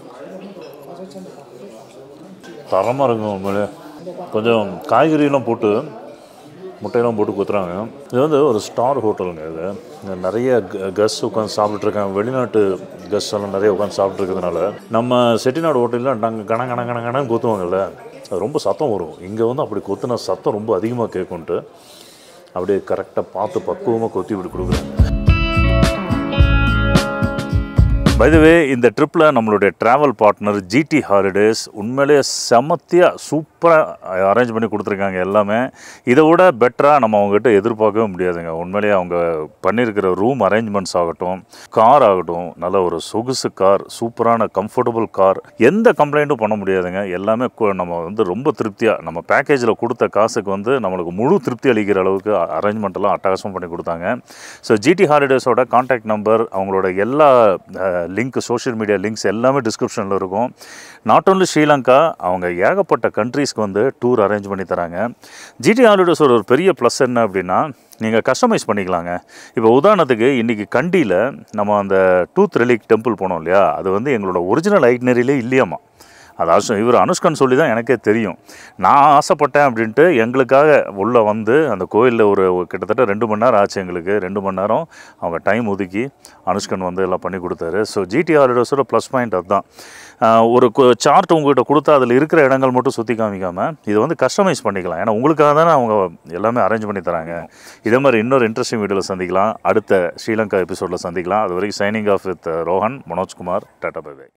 தரமாக இருக்கும் உண்மையிலே கொஞ்சம் காய்கறியெல்லாம் போட்டு முட்டையெல்லாம் போட்டு கொத்துறாங்க இது வந்து ஒரு ஸ்டார் ஹோட்டலுங்க இது இங்க நிறைய கெஸ்ட் உட்காந்து சாப்பிட்டுருக்காங்க வெளிநாட்டு கெஸ்ட் எல்லாம் நிறைய உட்காந்து சாப்பிட்ருக்கிறதுனால நம்ம செட்டிநாடு ஹோட்டலில் நாங்கள் கண கண கண கணன்னு கொத்துவாங்கல்ல அது ரொம்ப சத்தம் வரும் இங்கே வந்து அப்படி கொத்துனா சத்தம் ரொம்ப அதிகமாக கேட்கும்ன்ட்டு அப்படியே கரெக்டாக பார்த்து பக்குவமாக கொத்தி இப்படி கொடுக்குறாங்க பைதவே இந்த ட்ரிப்பில் நம்மளுடைய ட்ராவல் பார்ட்னர் ஜிடி ஹாலிடேஸ் உண்மையிலேயே செமத்தியாக சூப்பராக அரேஞ்ச் பண்ணி கொடுத்துருக்காங்க எல்லாமே இதை விட பெட்டராக நம்ம அவங்ககிட்ட எதிர்பார்க்கவே முடியாதுங்க உண்மையிலேயே அவங்க பண்ணியிருக்கிற ரூம் அரேஞ்ச்மெண்ட்ஸ் ஆகட்டும் கார் ஆகட்டும் நல்ல ஒரு சொகுசு கார் சூப்பரான கம்ஃபர்டபுள் கார் எந்த கம்ப்ளைண்ட்டும் பண்ண முடியாதுங்க எல்லாமே கு- நம்ம வந்து ரொம்ப திருப்தியாக நம்ம பேக்கேஜில் கொடுத்த காசுக்கு வந்து நம்மளுக்கு முழு திருப்தி அளிக்கிற அளவுக்கு அரேஞ்ச்மெண்ட் எல்லாம் அட்டகாசம் பண்ணி கொடுத்தாங்க ஸோ ஜிடி ஹாலிடேஸோட காண்டாக்ட் நம்பர் அவங்களோட எல்லா லிங்க் சோஷியல் மீடியா லிங்க்ஸ் எல்லாமே டிஸ்கிரிப்ஷனில் இருக்கும் நாட் ஓன்லி ஸ்ரீலங்கா அவங்க ஏகப்பட்ட கண்ட்ரீஸ்க்கு வந்து டூர் அரேஞ்ச் பண்ணி தராங்க ஜிடி ஹாலிடேஸோட ஒரு பெரிய ப்ளஸ் என்ன அப்படின்னா நீங்கள் கஸ்டமைஸ் பண்ணிக்கலாங்க இப்போ உதாரணத்துக்கு இன்றைக்கி கண்டியில் நம்ம அந்த டூத் ரெலிக் டெம்பிள் போனோம் இல்லையா அது வந்து எங்களோட ஒரிஜினல் ஐட்னரியிலே இல்லையாமா அதாவது இவர் அனுஷ்கன் சொல்லி தான் எனக்கே தெரியும் நான் ஆசைப்பட்டேன் அப்படின்ட்டு எங்களுக்காக உள்ளே வந்து அந்த கோயிலில் ஒரு ஒரு கிட்டத்தட்ட ரெண்டு மணி நேரம் ஆச்சு எங்களுக்கு ரெண்டு மணி நேரம் அவங்க டைம் ஒதுக்கி அனுஷ்கன் வந்து எல்லாம் பண்ணி கொடுத்தாரு ஸோ ஜிடி ஹாலிடேஸோட ப்ளஸ் பாயிண்ட் அதுதான் ஆஹ் ஒரு சார்ட் உங்ககிட்ட கொடுத்தா அதில் இருக்கிற இடங்கள் மட்டும் சுற்றி காமிக்காமல் இதை வந்து கஸ்டமைஸ் பண்ணிக்கலாம் ஏன்னா உங்களுக்காக தானே அவங்க எல்லாமே அரேஞ்ச் பண்ணி தராங்க இதே மாதிரி இன்னொரு இன்ட்ரெஸ்டிங் வீடியோவில் சந்திக்கலாம் அடுத்த ஸ்ரீலங்கா எபிசோடில் சந்திக்கலாம் அது வரைக்கும் signing off with Rohan Manojkumar tata by